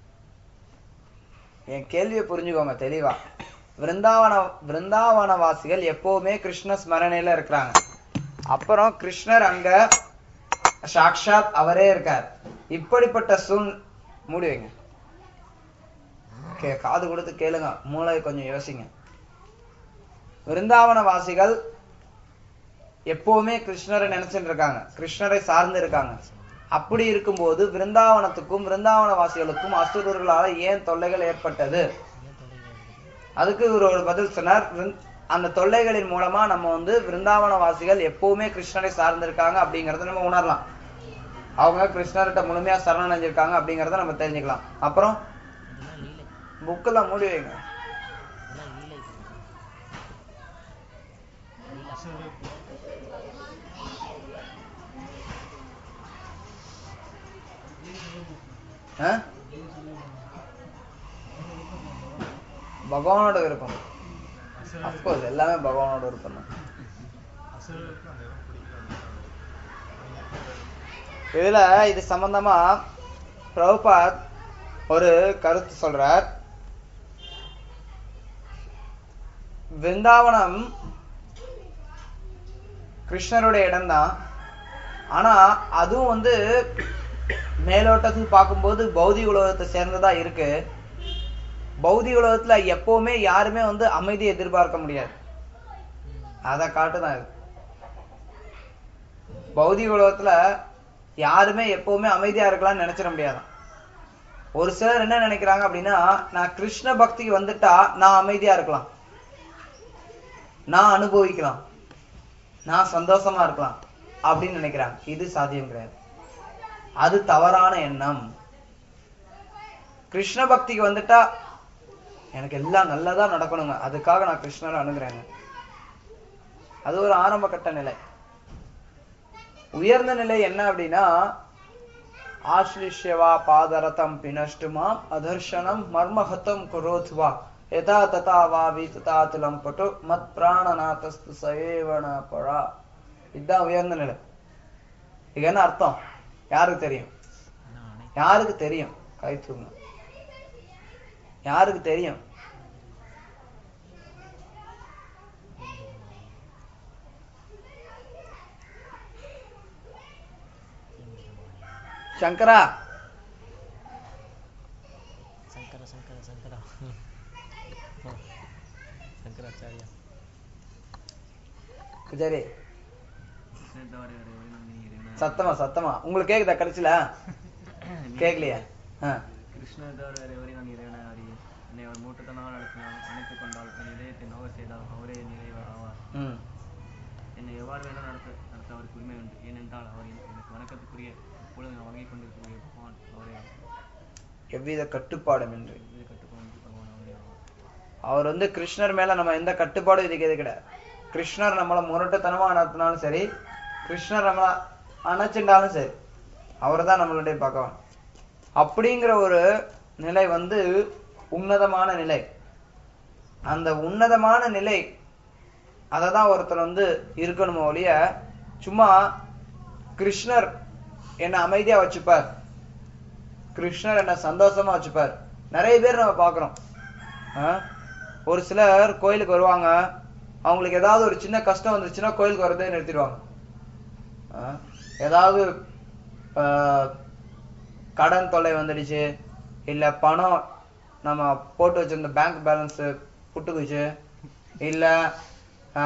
என் கேள்வியை புரிஞ்சுக்கோங்க தெளிவா விருந்தாவன விருந்தாவனவாசிகள் எப்பவுமே கிருஷ்ண ஸ்மரணையில இருக்கிறாங்க அப்புறம் கிருஷ்ணர் அங்க சாக்ஷாத் அவரே இருக்கார் இப்படிப்பட்ட சூழ் மூடி வைங்க கே காது கொடுத்து கேளுங்க மூளை கொஞ்சம் யோசிங்க விருந்தாவனவாசிகள் எப்பவுமே கிருஷ்ணரை நினைச்சிட்டு இருக்காங்க கிருஷ்ணரை சார்ந்து இருக்காங்க அப்படி இருக்கும்போது விருந்தாவனத்துக்கும் விருந்தாவனவாசிகளுக்கும் அசுரர்களால ஏன் தொல்லைகள் ஏற்பட்டது அதுக்கு இவர் ஒரு பதில் சொன்னார் விருந்- அந்த தொல்லைகளின் மூலமா நம்ம வந்து விருந்தாவன வாசிகள் எப்பவுமே கிருஷ்ணரை சார்ந்திருக்காங்க அப்படிங்கறத நம்ம உணரலாம் அவங்க கிருஷ்ணர்கிட்ட முழுமையா சரணடைஞ்சிருக்காங்க அப்படிங்கறத நம்ம தெரிஞ்சுக்கலாம் அப்புறம் இதெல்லாம் லீலை புக்கெல்லாம் மூடி வைங்க இதெல்லாம் லீலை குருஜி. அசுரர்கள் ஆ? பகவானோட விருப்பம் அசுரர்கள் அப்கோர்ஸ் எல்லாமே பகவானோட விருப்பம் தான் அசுரர்களுக்கு அந்த இடம் பிடிக்கல இதுல இது சம்பந்தமா பிரபுபாத் ஒரு கருத்து சொல்றார் விருந்தாவனம் கிருஷ்ணருடைய இடம்தான் ஆனா அதுவும் வந்து மேலோட்டத்தில் பார்க்கும்போது பௌதிக உலகத்தை சேர்ந்ததா இருக்கு பௌதிக உலகத்துல எப்பவுமே யாருமே வந்து அமைதியை எதிர்பார்க்க முடியாது அதை காட்டுதான் இது பௌதிக உலகத்துல யாருமே எப்பவுமே அமைதியா இருக்கலாம்னு நினைச்சிட முடியாதான் ஒரு சிலர் என்ன நினைக்கிறாங்க அப்படின்னா நான் கிருஷ்ண பக்திக்கு வந்துட்டா நான் அமைதியா இருக்கலாம் நான் அனுபவிக்கலாம் நான் சந்தோஷமா இருக்கலாம் அப்படின்னு நினைக்கிறாங்க இது சாத்தியம் கிடையாது அது தவறான எண்ணம் கிருஷ்ண பக்திக்கு வந்துட்டா எனக்கு எல்லாம் நல்லதா நடக்கணுங்க அதுக்காக நான் கிருஷ்ணரை அணுகிறேங்க அது ஒரு ஆரம்ப கட்ட நிலை உயர்ந்த நிலை என்ன அப்படின்னா ஆශ්ලිஷ்யவா பாதரதம் பினஷ்டுமாம் அதர்ஷனம் மர்மஹதம் குரோத்வா யதா ததா வா வீததாத்துலம் பட்டு மத் பிராணநாதஸ்து சயேவன பரா இதுதான் உயர்ந்த நிலை இது என்ன அர்த்தம் யாருக்கு தெரியும் நானே யாருக்கு தெரியும் கை தூங்க யாருக்கு தெரியும் சங்கரா சங்கர சங்கர சங்கரா ஓ, சங்கராச்சாரியா சரி சத்தமா சத்தமா உங்களுக்கு கேக்குதா கடைசில கேக்கலையா ஆ கிருஷ்ணர் தவிர வேறு எவரையும் நான் இறைவனை அறியேன் என்னை அவர் மூட்டத்தனால் நடத்தினால் அணைத்துக் கொண்டால் என் இதயத்தை நோக செய்தால் அவரே நிறைவர் ஆவார் ம் என்னை எவ்வாறு வேணால் நடத்த நடத்த அவருக்கு உரிமை உண்டு ஏனென்றால் அவர் எனக்கு எனக்கு வணக்கத்துக்குரிய எப்பொழுது நான் வணங்கிக் கொண்டிருக்கக்கூடிய பகவான் அவரே ஆவார் எவ்வித கட்டுப்பாடுமின்றி இது கட்டுப்பாடு பகவான் அவரே ஆவார் அவர் வந்து கிருஷ்ணர் மேல நம்ம எந்த கட்டுப்பாடும் விதிக்கிறது கிடையாது கிருஷ்ணர் நம்மள முரட்டுத்தனமா நடத்தினாலும் சரி கிருஷ்ணர் நம்மள அணைச்சிட்டாலும் சரி அவர் தான் நம்மளுடைய பகவான் அப்படிங்கிற ஒரு நிலை வந்து உன்னதமான நிலை அந்த உன்னதமான நிலை அதை தான் ஒருத்தர் வந்து இருக்கணுமோ ஒழிய சும்மா கிருஷ்ணர் என்ன அமைதியா வச்சுப்பார் கிருஷ்ணர் என்ன சந்தோஷமா வச்சுப்பார் நிறைய பேர் நம்ம பார்க்கிறோம் ஆ? ஒரு சிலர் கோயிலுக்கு வருவாங்க அவங்களுக்கு ஏதாவது ஒரு சின்ன கஷ்டம் வந்துருச்சுன்னா கோயிலுக்கு வரதே நிறுத்திடுவாங்க ஆ? ஏதாவது ஆ, கடன் தொல்லை வந்துடுச்சு இல்ல பணம் நம்ம போட்டு வச்சிருந்த பேங்க் பேலன்ஸ் புட்டுக்குச்சு இல்ல ஆ,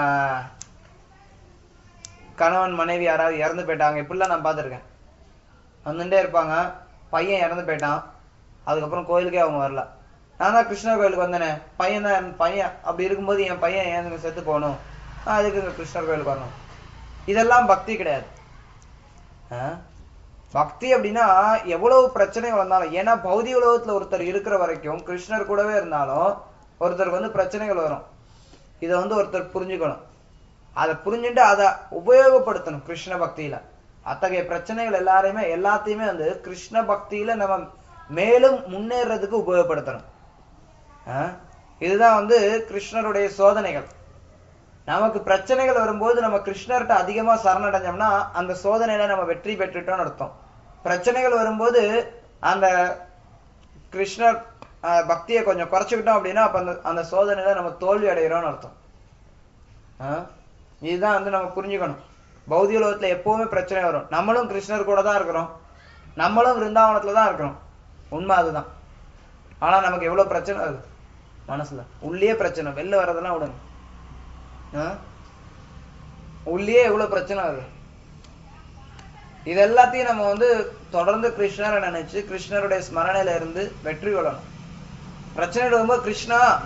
கணவன் மனைவி யாராவது இறந்து போயிட்டாங்க இப்படிலாம் நான் பார்த்திருக்கேன் வந்துட்டே இருப்பாங்க பையன் இறந்து போயிட்டான் அதுக்கப்புறம் கோயிலுக்கே அவங்க வரல நான் தான் கிருஷ்ணர் கோயிலுக்கு வந்தேனே பையன் தான் என் பையன் அப்படி இருக்கும்போது என் பையன் ஏன் இங்க செத்து போகணும் நான் அதுக்கு இங்க கிருஷ்ணர் கோயிலுக்கு வரணும் இதெல்லாம் பக்தி கிடையாது ஆ? பக்தி அப்படின்னா எவ்வளவு பிரச்சனைகள் வந்தாலும் ஏன்னா பௌதிக உலகத்துல ஒருத்தர் இருக்கிற வரைக்கும் கிருஷ்ணர் கூடவே இருந்தாலும் ஒருத்தருக்கு வந்து பிரச்சனைகள் வரும் இதை வந்து ஒருத்தர் புரிஞ்சுக்கணும் அதை புரிஞ்சுட்டு அதை உபயோகப்படுத்தணும் கிருஷ்ண பக்தியில அத்தகைய பிரச்சனைகள் எல்லாரையுமே எல்லாத்தையுமே வந்து கிருஷ்ண பக்தியில நம்ம மேலும் முன்னேறதுக்கு உபயோகப்படுத்தணும் ஆ? இதுதான் வந்து கிருஷ்ணருடைய சோதனைகள் நமக்கு பிரச்சனைகள் வரும்போது நம்ம கிருஷ்ணர்கிட்ட அதிகமா சரணடைஞ்சோம்னா அந்த சோதனையில நம்ம வெற்றி பெற்றுட்டோம்னு அர்த்தம் பிரச்சனைகள் வரும்போது அந்த கிருஷ்ணர் ஆஹ், பக்தியை கொஞ்சம் குறைச்சுக்கிட்டோம் அப்படின்னா அப்ப அந்த அந்த சோதனையில நம்ம தோல்வி அடைகிறோம்னு அர்த்தம் ஆ? இதுதான் வந்து நம்ம புரிஞ்சுக்கணும் பௌதிக உலகத்துல எப்பவுமே பிரச்சனை வரும் நம்மளும் கிருஷ்ணர் கூட தான் இருக்கிறோம் நம்மளும் விருந்தாவனத்துல தான் இருக்கிறோம் உண்மை அதுதான் ஆனா நமக்கு எவ்வளவு பிரச்சனை வருது மனசுல உள்ளே பிரச்சனை வெளில வர்றதெல்லாம் விடுங்க ஆ? உள்ளே எவ்வளவு பிரச்சனை வருது இது எல்லாத்தையும் நம்ம வந்து தொடர்ந்து கிருஷ்ணரை நினைச்சு கிருஷ்ணருடைய ஸ்மரணையில இருந்து வெற்றி கொள்ளணும் பிரச்சனை வரும்போது கிருஷ்ணா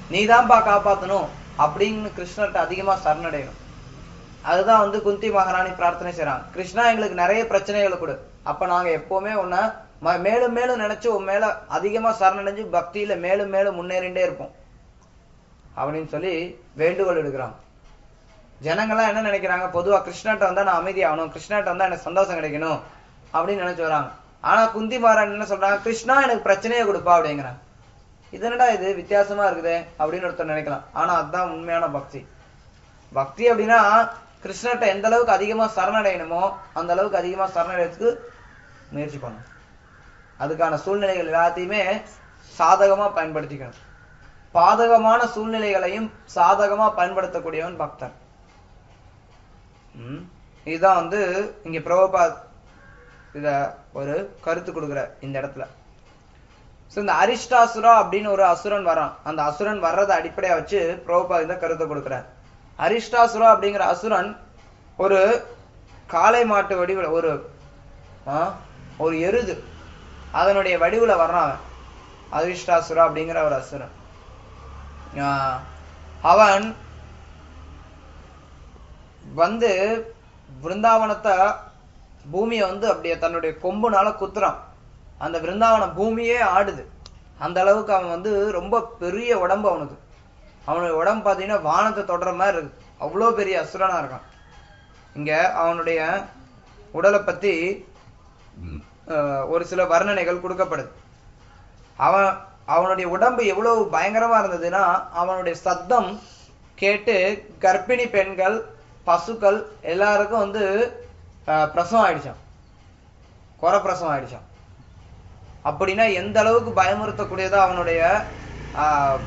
நீதான்பா காப்பாத்தணும் அப்படின்னு கிருஷ்ணர்கிட்ட அதிகமா சரணடையணும் அதுதான் வந்து குந்தி மகாராணி பிரார்த்தனை செய்றாங்க கிருஷ்ணா எங்களுக்கு நிறைய பிரச்சனைகளை கொடு அப்ப நாங்க எப்பவுமே உன்னை ம- மேலும் மேலும் நினைச்சு உன் மேல அதிகமா சரணடைஞ்சு பக்தியில மேலும் மேலும் முன்னேறிண்டே இருப்போம் அப்படின்னு சொல்லி வேண்டுகோள் எடுக்கிறாங்க ஜனங்கள்லாம் என்ன நினைக்கிறாங்க பொதுவா கிருஷ்ணாட்ட வந்தா நான் அமைதியாகணும் கிருஷ்ணாட்ட வந்தா எனக்கு சந்தோஷம் கிடைக்கணும் அப்படின்னு நினைச்சு வராங்க ஆனா குந்தி மகாராணி என்ன சொல்றாங்க கிருஷ்ணா எனக்கு பிரச்சனையை கொடுப்பா அப்படிங்கிறாங்க இது என்னடா இது வித்தியாசமா இருக்குதே அப்படின்னு ஒருத்தர் நினைக்கலாம் ஆனா அதுதான் உண்மையான பக்தி பக்தி அப்படின்னா கிருஷ்ணர்ட்ட எந்த அளவுக்கு அதிகமா சரணடையணுமோ அந்த அளவுக்கு அதிகமா சரணடைறதுக்கு முயற்சி பண்ணணும் அதுக்கான சூழ்நிலைகள் எல்லாத்தையுமே சாதகமா பயன்படுத்திக்கணும் பாதகமான சூழ்நிலைகளையும் சாதகமா பயன்படுத்தக்கூடியவன் பக்தன் ம். இதுதான் வந்து இங்க பிரபுபா இத ஒரு கருத்து கொடுக்குற இந்த இடத்துல சோ இந்த அரிஷ்டாசுரா அப்படின்னு ஒரு அசுரன் வரான் அந்த அசுரன் வர்றதை அடிப்படையா வச்சு பிரபுபா இந்த கருத்தை கொடுக்குறார் அரிஷ்டாசுரா அப்படிங்கிற அசுரன் ஒரு காளை மாட்டு வடிவுல ஒரு ஆ, ஒரு எருது அதனுடைய வடிவுல வர்றான் அவன் அரிஷ்டாசுரா அப்படிங்கிற ஒரு அசுரன் ஆ, அவன் வந்து பிருந்தாவனத்தை பூமியை வந்து அப்படியே தன்னுடைய கொம்புனால குத்துறான் அந்த பிருந்தாவன பூமியே ஆடுது அந்த அளவுக்கு அவன் வந்து ரொம்ப பெரிய உடம்பு அவனுக்கு அவனுடைய உடம்பு பார்த்தீங்கன்னா வானத்தை தொடர மாதிரி இருக்கு அவ்வளோ பெரிய அசுரனா இருக்கான் இங்க அவனுடைய உடலை பத்தி அஹ், ஒரு சில வர்ணனைகள் கொடுக்கப்படுது அவன் அவனுடைய உடம்பு எவ்வளவு பயங்கரமா இருந்ததுன்னா அவனுடைய சத்தம் கேட்டு கர்ப்பிணி பெண்கள் பசுக்கள் எல்லாருக்கும் வந்து அஹ், பிரசவம் ஆயிடுச்சான் குறை பிரசவம் ஆயிடுச்சான் அப்படின்னா எந்த அளவுக்கு பயமுறுத்தக்கூடியதா அவனுடைய ஆஹ்,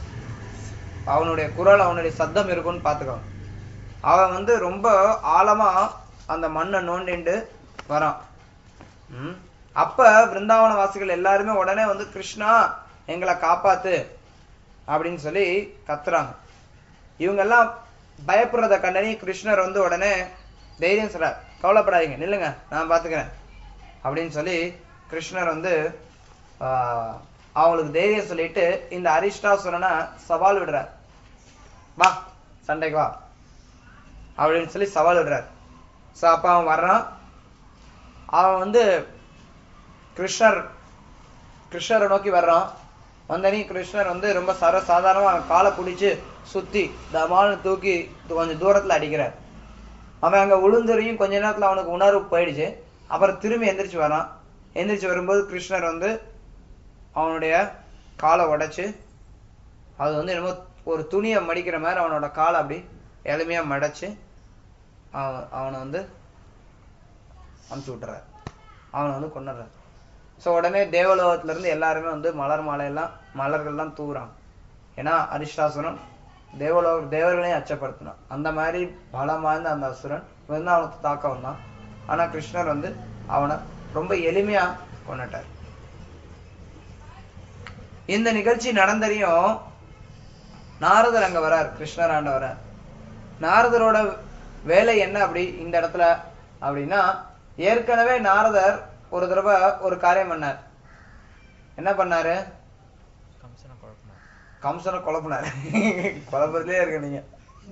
அவனுடைய குரல் அவனுடைய சத்தம் இருக்கும்னு பார்த்துக்கணும் அவன் வந்து ரொம்ப ஆழமா அந்த மண்ணை நோண்டிண்டு வரான் ம். அப்ப பிருந்தாவன வாசிகள் எல்லாருமே உடனே வந்து கிருஷ்ணா எங்களை காப்பாத்து அப்படின்னு சொல்லி கத்துறாங்க இவங்க எல்லாம் பயப்படுறத கண்டனி கிருஷ்ணர் வந்து உடனே தைரியம் சொல்றார் கவலைப்படாதீங்க நில்லுங்க நான் பாத்துக்கிறேன் அப்படின்னு சொல்லி கிருஷ்ணர் வந்து ஆஹ், அவங்களுக்கு தைரியம் சொல்லிட்டு இந்த அரிஷ்டாசுரனை சவால் விடுறார் வா சண்டைக்கு வா அப்படின்னு சொல்லி சவால் விடுறார் சோ அப்ப அவன் வர்றான் அவன் வந்து கிருஷ்ணர் கிருஷ்ணரை நோக்கி வர்றான் வந்தனி கிருஷ்ணர் வந்து ரொம்ப சர சாதாரணமா அவன் காலை பிடிச்சு சுத்தி தமால்னு தூக்கி து- கொஞ்சம் தூரத்துல அடிக்கிறார் அவன் அங்க உளுந்துரையும் கொஞ்ச நேரத்துல அவனுக்கு உணர்வு போயிடுச்சு அப்புறம் திரும்பி எந்திரிச்சு வரான் எந்திரிச்சு வரும்போது கிருஷ்ணர் வந்து அவனுடைய காலை உடைச்சு அது வந்து என்னமோ ஒரு துணியை மடிக்கிற மாதிரி அவனோட காலை அப்படி எளிமையா மடைச்சு அவன் அவனை வந்து அனுப்பிச்சு விட்டுறார் அவனை வந்து கொண்டுறார் ஸோ உடனே தேவலோகத்துல இருந்து எல்லாருமே வந்து மலர் மாலையெல்லாம் மலர்கள்லாம் தூவுறாங்க ஏன்னா அரிஷ்டாசுரன் தேவலோக தேவர்களையும் அச்சப்படுத்தினான் அந்த மாதிரி பலம் வாய்ந்த அந்த அசுரன் வந்து அவனுக்கு தாக்க வந்தான் ஆனா கிருஷ்ணர் வந்து அவனை ரொம்ப எளிமையா கொண்டுட்டார் இந்த நிகழ்ச்சி நடந்தறியும் நாரதர் அங்க வரார் கிருஷ்ணர் ஆண்ட வரார் நாரதரோட வேலை என்ன அப்படி இந்த இடத்துல அப்படின்னா ஏற்கனவே நாரதர் ஒரு தடவை ஒரு காரியம் பண்ணார் என்ன பண்ணாரு கம்சனை குழப்பினார் கம்சனை குழப்பினார் குழப்பத்திலே இருக்க நீங்க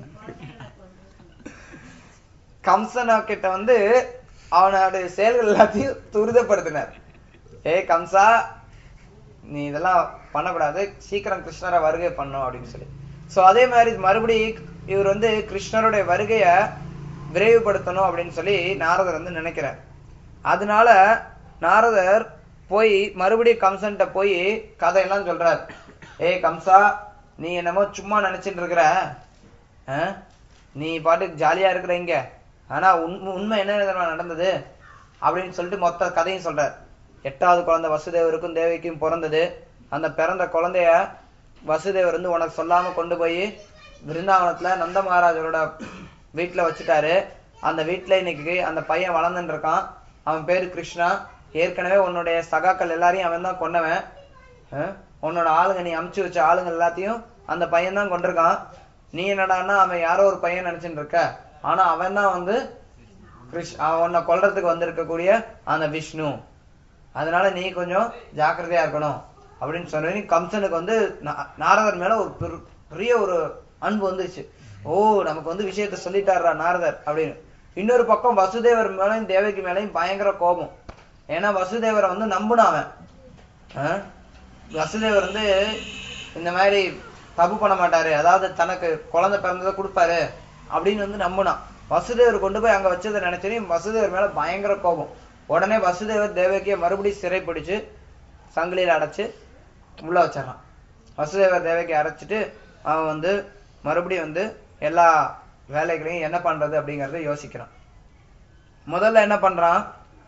கம்சனா கிட்ட வந்து அவனுடைய செயல்கள் எல்லாத்தையும் துரிதப்படுத்தினார் ஏய் கம்சா நீ இதெல்லாம் பண்ணக்கூடாது சீக்கிரம் கிருஷ்ணரை வருகை பண்ணும் அப்படின்னு சொல்லி சோ அதே மாதிரி மறுபடி இவர் வந்து கிருஷ்ணருடைய வருகைய விரைவுபடுத்தணும் அப்படின்னு சொல்லி நாரதர் வந்து நினைக்கிறார் அதனால நாரதர் போய் மறுபடியும் கம்சன்ட்ட போய் கதையெல்லாம் சொல்றார் ஏய் கம்சா நீ என்னமோ சும்மா நினைச்சிட்டு இருக்கிற ஆ? நீ பாட்டுக்கு ஜாலியா இருக்கிற இங்க ஆனா உண்மை உண்மை என்ன தெரியுமா நடந்தது அப்படின்னு சொல்லிட்டு மொத்த கதையும் சொல்றார் எட்டாவது குழந்தை வசுதேவருக்கும் தேவிக்கும் பிறந்தது அந்த பிறந்த குழந்தைய வசுதேவர் வந்து உனக்கு சொல்லாம கொண்டு போய் பிருந்தாவனத்துல நந்த மகாராஜரோட வீட்டுல வச்சுட்டாரு அந்த வீட்டுல இன்னைக்கு அந்த பையன் வளர்ந்துட்டு இருக்கான் அவன் பேரு கிருஷ்ணா ஏற்கனவே உன்னுடைய சகாக்கள் எல்லாரையும் அவன் தான் கொன்னவன் அஹ், உன்னோட ஆளுங்க நீ அமுச்சு வச்ச ஆளுங்க எல்லாத்தையும் அந்த பையன் தான் கொண்டிருக்கான் நீ என்னடான்னா அவன் யாரோ ஒரு பையன் நினைச்சுட்டு இருக்க ஆனா அவன் தான் வந்து கிருஷ் அவன் உன்னை கொல்றதுக்கு வந்திருக்கக்கூடிய அந்த விஷ்ணு அதனால நீ கொஞ்சம் ஜாக்கிரதையா இருக்கணும் அப்படின்னு சொன்னி கம்சனுக்கு வந்து நா- நாரதர் மேல ஒரு பெரு- பெரிய ஒரு அன்பு வந்துருச்சு ஓ நமக்கு வந்து விஷயத்த சொல்லிட்டாரா நாரதர் அப்படின்னு இன்னொரு பக்கம் வசுதேவர் மேலையும் தேவகி மேலையும் பயங்கர கோபம் ஏன்னா வசுதேவரை வந்து நம்புனான் அவன் ஆ? வசுதேவர் வந்து இந்த மாதிரி தப்பு பண்ண மாட்டாரு அதாவது தனக்கு குழந்தை பிறந்ததை கொடுப்பாரு அப்படின்னு வந்து நம்பினான் வசுதேவர் கொண்டு போய் அங்க வச்சதை நினைச்சதையும் வசுதேவர் மேல பயங்கர கோபம் உடனே வசுதேவர் தேவகியை மறுபடியும் சிறை பிடிச்சு சங்கிலியில அடைச்சு உள்ள வச்சிடறான் வசுதேவர் தேவகி அடைச்சிட்டு அவன் வந்து மறுபடியும் வந்து எல்லா வேலைகளையும் என்ன பண்றது அப்படிங்கறத யோசிக்கிறான் முதல்ல என்ன பண்றான்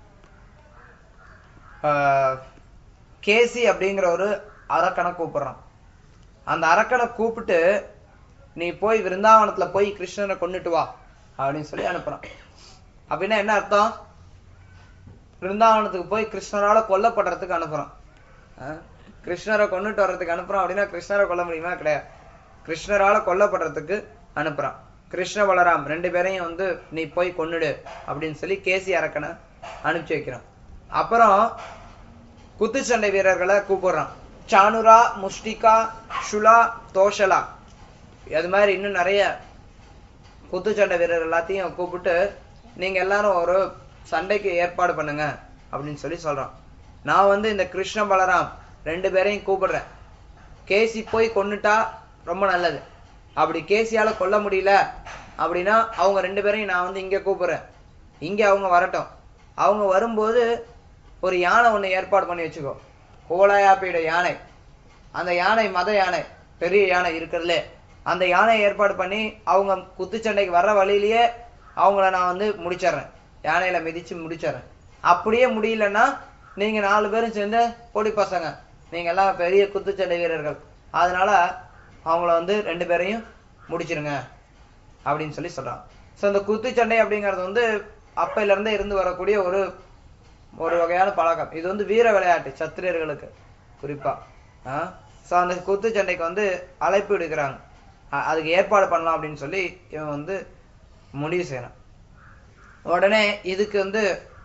ஆஹ், கேசி அப்படிங்கிற ஒரு அரக்கனை கூப்பிடுறான் அந்த அரக்கனை கூப்பிட்டு நீ போய் விருந்தாவனத்துல போய் கிருஷ்ணனை கொன்னுட்டு வா அப்படின்னு சொல்லி அனுப்புறான் அப்படின்னா என்ன அர்த்தம் விருந்தாவனத்துக்கு போய் கிருஷ்ணரால கொல்லப்படுறதுக்கு அனுப்புறான் ஆஹ், கிருஷ்ணரை கொன்னுட்டு வர்றதுக்கு அனுப்புறான் அப்படின்னா கிருஷ்ணரை கொல்ல முடியுமா கிடையாது கிருஷ்ணரால கொல்லப்படுறதுக்கு அனுப்புறான் கிருஷ்ண பலராம் ரெண்டு பேரையும் வந்து நீ போய் கொன்னுடு அப்படின்னு சொல்லி கேசி அரக்கனை அனுப்பிச்சு வைக்கிறான் அப்புறம் குத்துச்சண்டை வீரர்களை கூப்பிடுறான் சானுரா முஷ்டிகா ஷுலா தோஷலா அது மாதிரி இன்னும் நிறைய குத்துச்சண்டை வீரர் எல்லாத்தையும் கூப்பிட்டு நீங்க எல்லாரும் ஒரு சண்டைக்கு ஏற்பாடு பண்ணுங்க அப்படின்னு சொல்லி சொல்றான் நான் வந்து இந்த கிருஷ்ண பலராம் ரெண்டு பேரையும் கூப்பிடுறேன் கேசி போய் கொன்னுட்டா ரொம்ப நல்லது அப்படி கேசியால கொல்ல முடியல அப்படின்னா அவங்க ரெண்டு பேரையும் நான் வந்து இங்க கூப்பிடுறேன் இங்க அவங்க வரட்டும் அவங்க வரும்போது ஒரு யானை ஒண்ணு ஏற்பாடு பண்ணி வச்சுக்கோ கோலாயாப்பியோட யானை அந்த யானை மத யானை பெரிய யானை இருக்கிறதுலே அந்த யானை ஏற்பாடு பண்ணி அவங்க குத்துச்சண்டைக்கு வர்ற வழியிலேயே அவங்கள நான் வந்து முடிச்சிடுறேன் யானையில மிதிச்சு முடிச்சிடுறேன் அப்படியே முடியலன்னா நீங்க நாலு பேரும் சேர்ந்து பொடி பசங்க நீங்க எல்லாம் பெரிய குத்துச்சண்டை வீரர்கள் அதனால அவங்கள வந்து ரெண்டு பேரையும் முடிச்சிருங்க அப்படின்னு சொல்லி சொல்றாங்க ஸோ இந்த குத்துச்சண்டை அப்படிங்கிறது வந்து அப்பையில இருந்தே இருந்து வரக்கூடிய ஒரு ஒரு வகையான பழக்கம் இது வந்து வீர விளையாட்டு சத்திரியர்களுக்கு குறிப்பா ஸோ அந்த குத்துச்சண்டைக்கு வந்து அழைப்பு எடுக்கிறாங்க அ- அதுக்கு ஏற்பாடு பண்ணலாம் அப்படின்னு சொல்லி இவன் வந்து முடிவு செய்யறான் உடனே இதுக்கு வந்து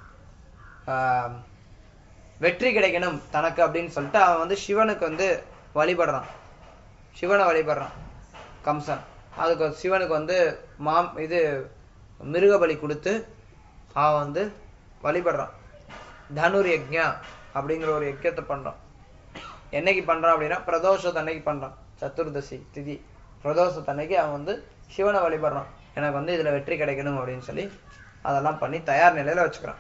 ஆஹ், வெற்றி கிடைக்கணும் தனக்கு அப்படின்னு சொல்லிட்டு அவன் வந்து சிவனுக்கு வந்து வழிபடுறான் சிவனை வழிபடுறான் கம்சன் அதுக்கு சிவனுக்கு வந்து மாம் இது மிருக பலி கொடுத்து அவன் வந்து வழிபடுறான் தனுர் யக்ஞா அப்படிங்கிற ஒரு யஜ்யத்தை பண்றான் என்னைக்கு பண்றான் அப்படின்னா பிரதோஷத்து அன்னைக்கு பண்றான் சதுர்தசி திதி பிரதோஷத்து அன்னைக்கு அவன் வந்து சிவனை வழிபடுறான் எனக்கு வந்து இதுல வெற்றி கிடைக்கணும் அப்படின்னு சொல்லி அதெல்லாம் பண்ணி தயார் நிலையில வச்சுக்கிறான்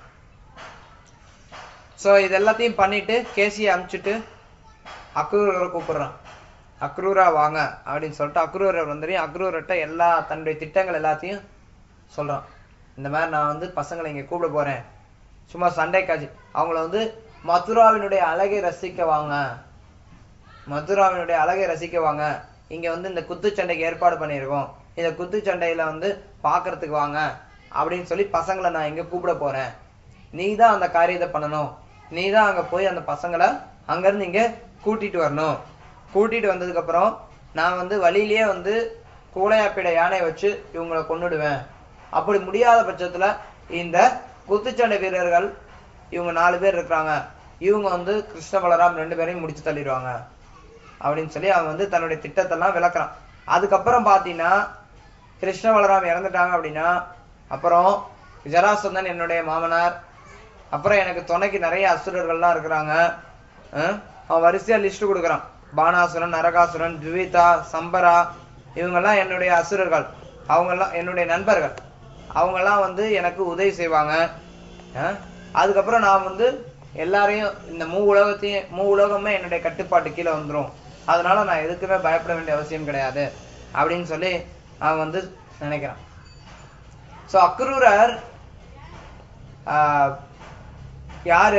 சோ இது எல்லாத்தையும் பண்ணிட்டு கேசியை அமுச்சிட்டு அக்ரூரரை கூப்பிடுறான் அக்ரூரா வாங்க அப்படின்னு சொல்லிட்டு அக்ரூரர் வந்துடும் அக்ரூரர்கிட்ட எல்லா தன்னுடைய திட்டங்கள் எல்லாத்தையும் சொல்றான் இந்த மாதிரி நான் வந்து பசங்களை இங்க கூப்பிட போறேன் சும்மா சண்டை காட்சி அவங்கள வந்து மதுராவினுடைய அழகை ரசிக்க வாங்க மதுராவினுடைய அழகை ரசிக்க வாங்க இங்க வந்து இந்த குத்துச்சண்டைக்கு ஏற்பாடு பண்ணியிருக்கோம் இந்த குத்துச்சண்டையில வந்து பாக்குறதுக்கு வாங்க அப்படின்னு சொல்லி பசங்களை நான் இங்க கூப்பிட போறேன் நீ தான் அந்த காரியத்தை பண்ணணும் நீ தான் அங்க போய் அந்த பசங்களை அங்கிருந்து இங்க கூட்டிட்டு வரணும் கூட்டிட்டு வந்ததுக்கு அப்புறம் நான் வந்து வழியிலேயே வந்து கூளையாப்பிட யானை வச்சு இவங்களை கொன்னுடுவேன் அப்படி முடியாத பட்சத்துல இந்த குத்துச்சண்டை வீரர்கள் இவங்க நாலு பேர் இருக்கிறாங்க இவங்க வந்து கிருஷ்ண பலராம் ரெண்டு பேரையும் முடிச்சு தள்ளிடுவாங்க அப்படின்னு சொல்லி அவன் வந்து தன்னுடைய திட்டத்தெல்லாம் விளக்குறான் அதுக்கப்புறம் பாத்தீங்கன்னா கிருஷ்ண பலராம் இறந்துட்டாங்க அப்படின்னா அப்புறம் ஜராசந்தன் என்னுடைய மாமனார் அப்புறம் எனக்கு துணைக்கு நிறைய அசுரர்கள்லாம் இருக்கிறாங்க அஹ் அவன் வரிசையா லிஸ்ட் கொடுக்குறான் பானாசுரன் நரகாசுரன் துவிதா சம்பரா இவங்கெல்லாம் என்னுடைய அசுரர்கள் அவங்கெல்லாம் என்னுடைய நண்பர்கள் அவங்கெல்லாம் வந்து எனக்கு உதவி செய்வாங்க அஹ் அதுக்கப்புறம் நான் வந்து எல்லாரையும் இந்த மூ உலகத்தையும் மூ உலகமே என்னுடைய கட்டுப்பாட்டு கீழே வந்துரும் அதனால நான் எதுக்குமே பயப்பட வேண்டிய அவசியம் கிடையாது அப்படின்னு சொல்லி அவன் வந்து நினைக்கிறான் சோ அக்ரூரர் ஆஹ், யாரு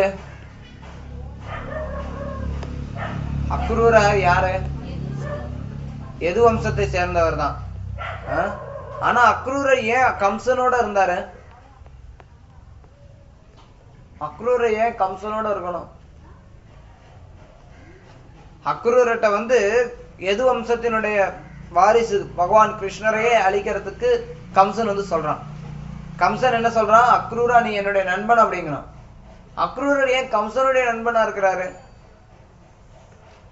அக்ரூரர் யாரு எது வம்சத்தை சேர்ந்தவர் தான் ஆனா அக்ரூரர் ஏன் கம்சனோட இருந்தாரு அக்ரூரர் ஏன் கம்சனோட இருக்கணும் அக்ரூரர்கிட்ட வந்து எது வம்சத்தினுடைய வாரிசு பகவான் கிருஷ்ணரையே அழிக்கிறதுக்கு கம்சன் வந்து சொல்றான் கம்சன் என்ன சொல்றான் அக்ரூரா நீ என்னுடைய நண்பன் அப்படிங்கிறான் அக்ரூரர் ஏன் கம்சனுடைய நண்பனா இருக்கிறாரு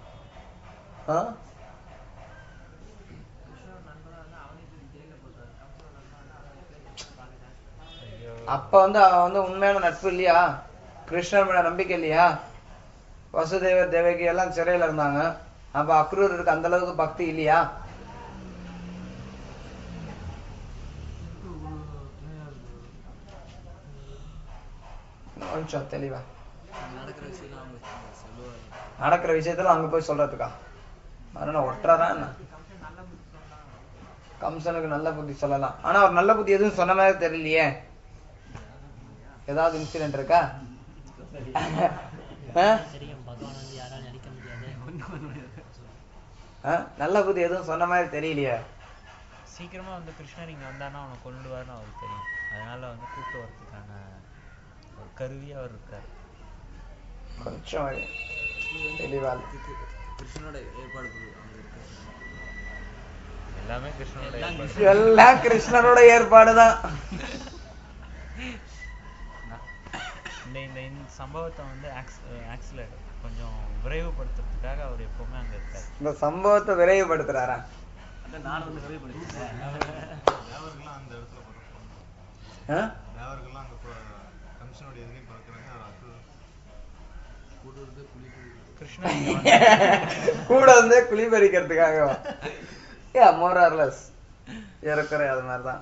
ஆ? அப்ப வந்து அவன் வந்து உண்மையான நட்பு இல்லையா கிருஷ்ணர் மேல நம்பிக்கை இல்லையா வசுதேவர் தேவகி எல்லாம் சிறையில இருந்தாங்க அப்ப அக்ரூருக்கு அந்த அளவுக்கு பக்தி இல்லையா கொஞ்சம் தெளிவா நடக்கிற விஷயத்துல அங்க போய் சொல்றதுக்கா மரணம் ஒட்டுறாரா என்ன கம்சனுக்கு நல்ல புத்தி சொல்லலாம் ஆனா அவர் நல்ல புத்தி எதுவும் சொன்ன மாதிரி தெரியலையே ஏதாவது இன்சிடென்ட் இருக்கா ஆ? தெரியும் பகவான் வந்து யாராலும் அழிக்க முடியாது ஆ? நல்ல புத்தி எதுவும் சொன்ன மாதிரி தெரியலையே சீக்கிரமா வந்து கிருஷ்ணர் இங்க வந்தாருன்னா அவனை கொல்லுவார்னு அவருக்கு தெரியும் அதனால வந்து கூட்டு வரதுக்கான ஒரு கருவியா அவர் இருக்காரு கொஞ்சம் தெளிவா கிருஷ்ணனோட ஏற்பாடு பண்ணி அங்க இருக்கு எல்லாமே கிருஷ்ணனோட ஏற்பாடு. எல்லாம் கிருஷ்ணரோட ஏற்பாடுதான் இந்த இந்த இந்த சம்பவத்தை வந்து ஆக்சிலேட் கொஞ்சம் விரைவுபடுத்துறதுக்காக அவர் எப்பவுமே அங்க இருக்காரு இந்த சம்பவத்தை விரைவுபடுத்துறாரா அதான் நானும் வந்து நிறைய படிச்சேன் தேவர்கள்லாம் அந்த இடத்துல பிறப்பாங்க ஆ? தேவர்கள்லாம் அங்க ப- கம்சனுடைய எதிரையும் பிறக்கிறாங்க அவர் அக்ரூர் கூட இருந்து குழி குழி கிருஷ்ணர் இங்க வந்து கூட வந்து குழி பறிக்கிறதுக்காக ஏ மோரார்லஸ் ஏறக்குறை அது மாதிரிதான்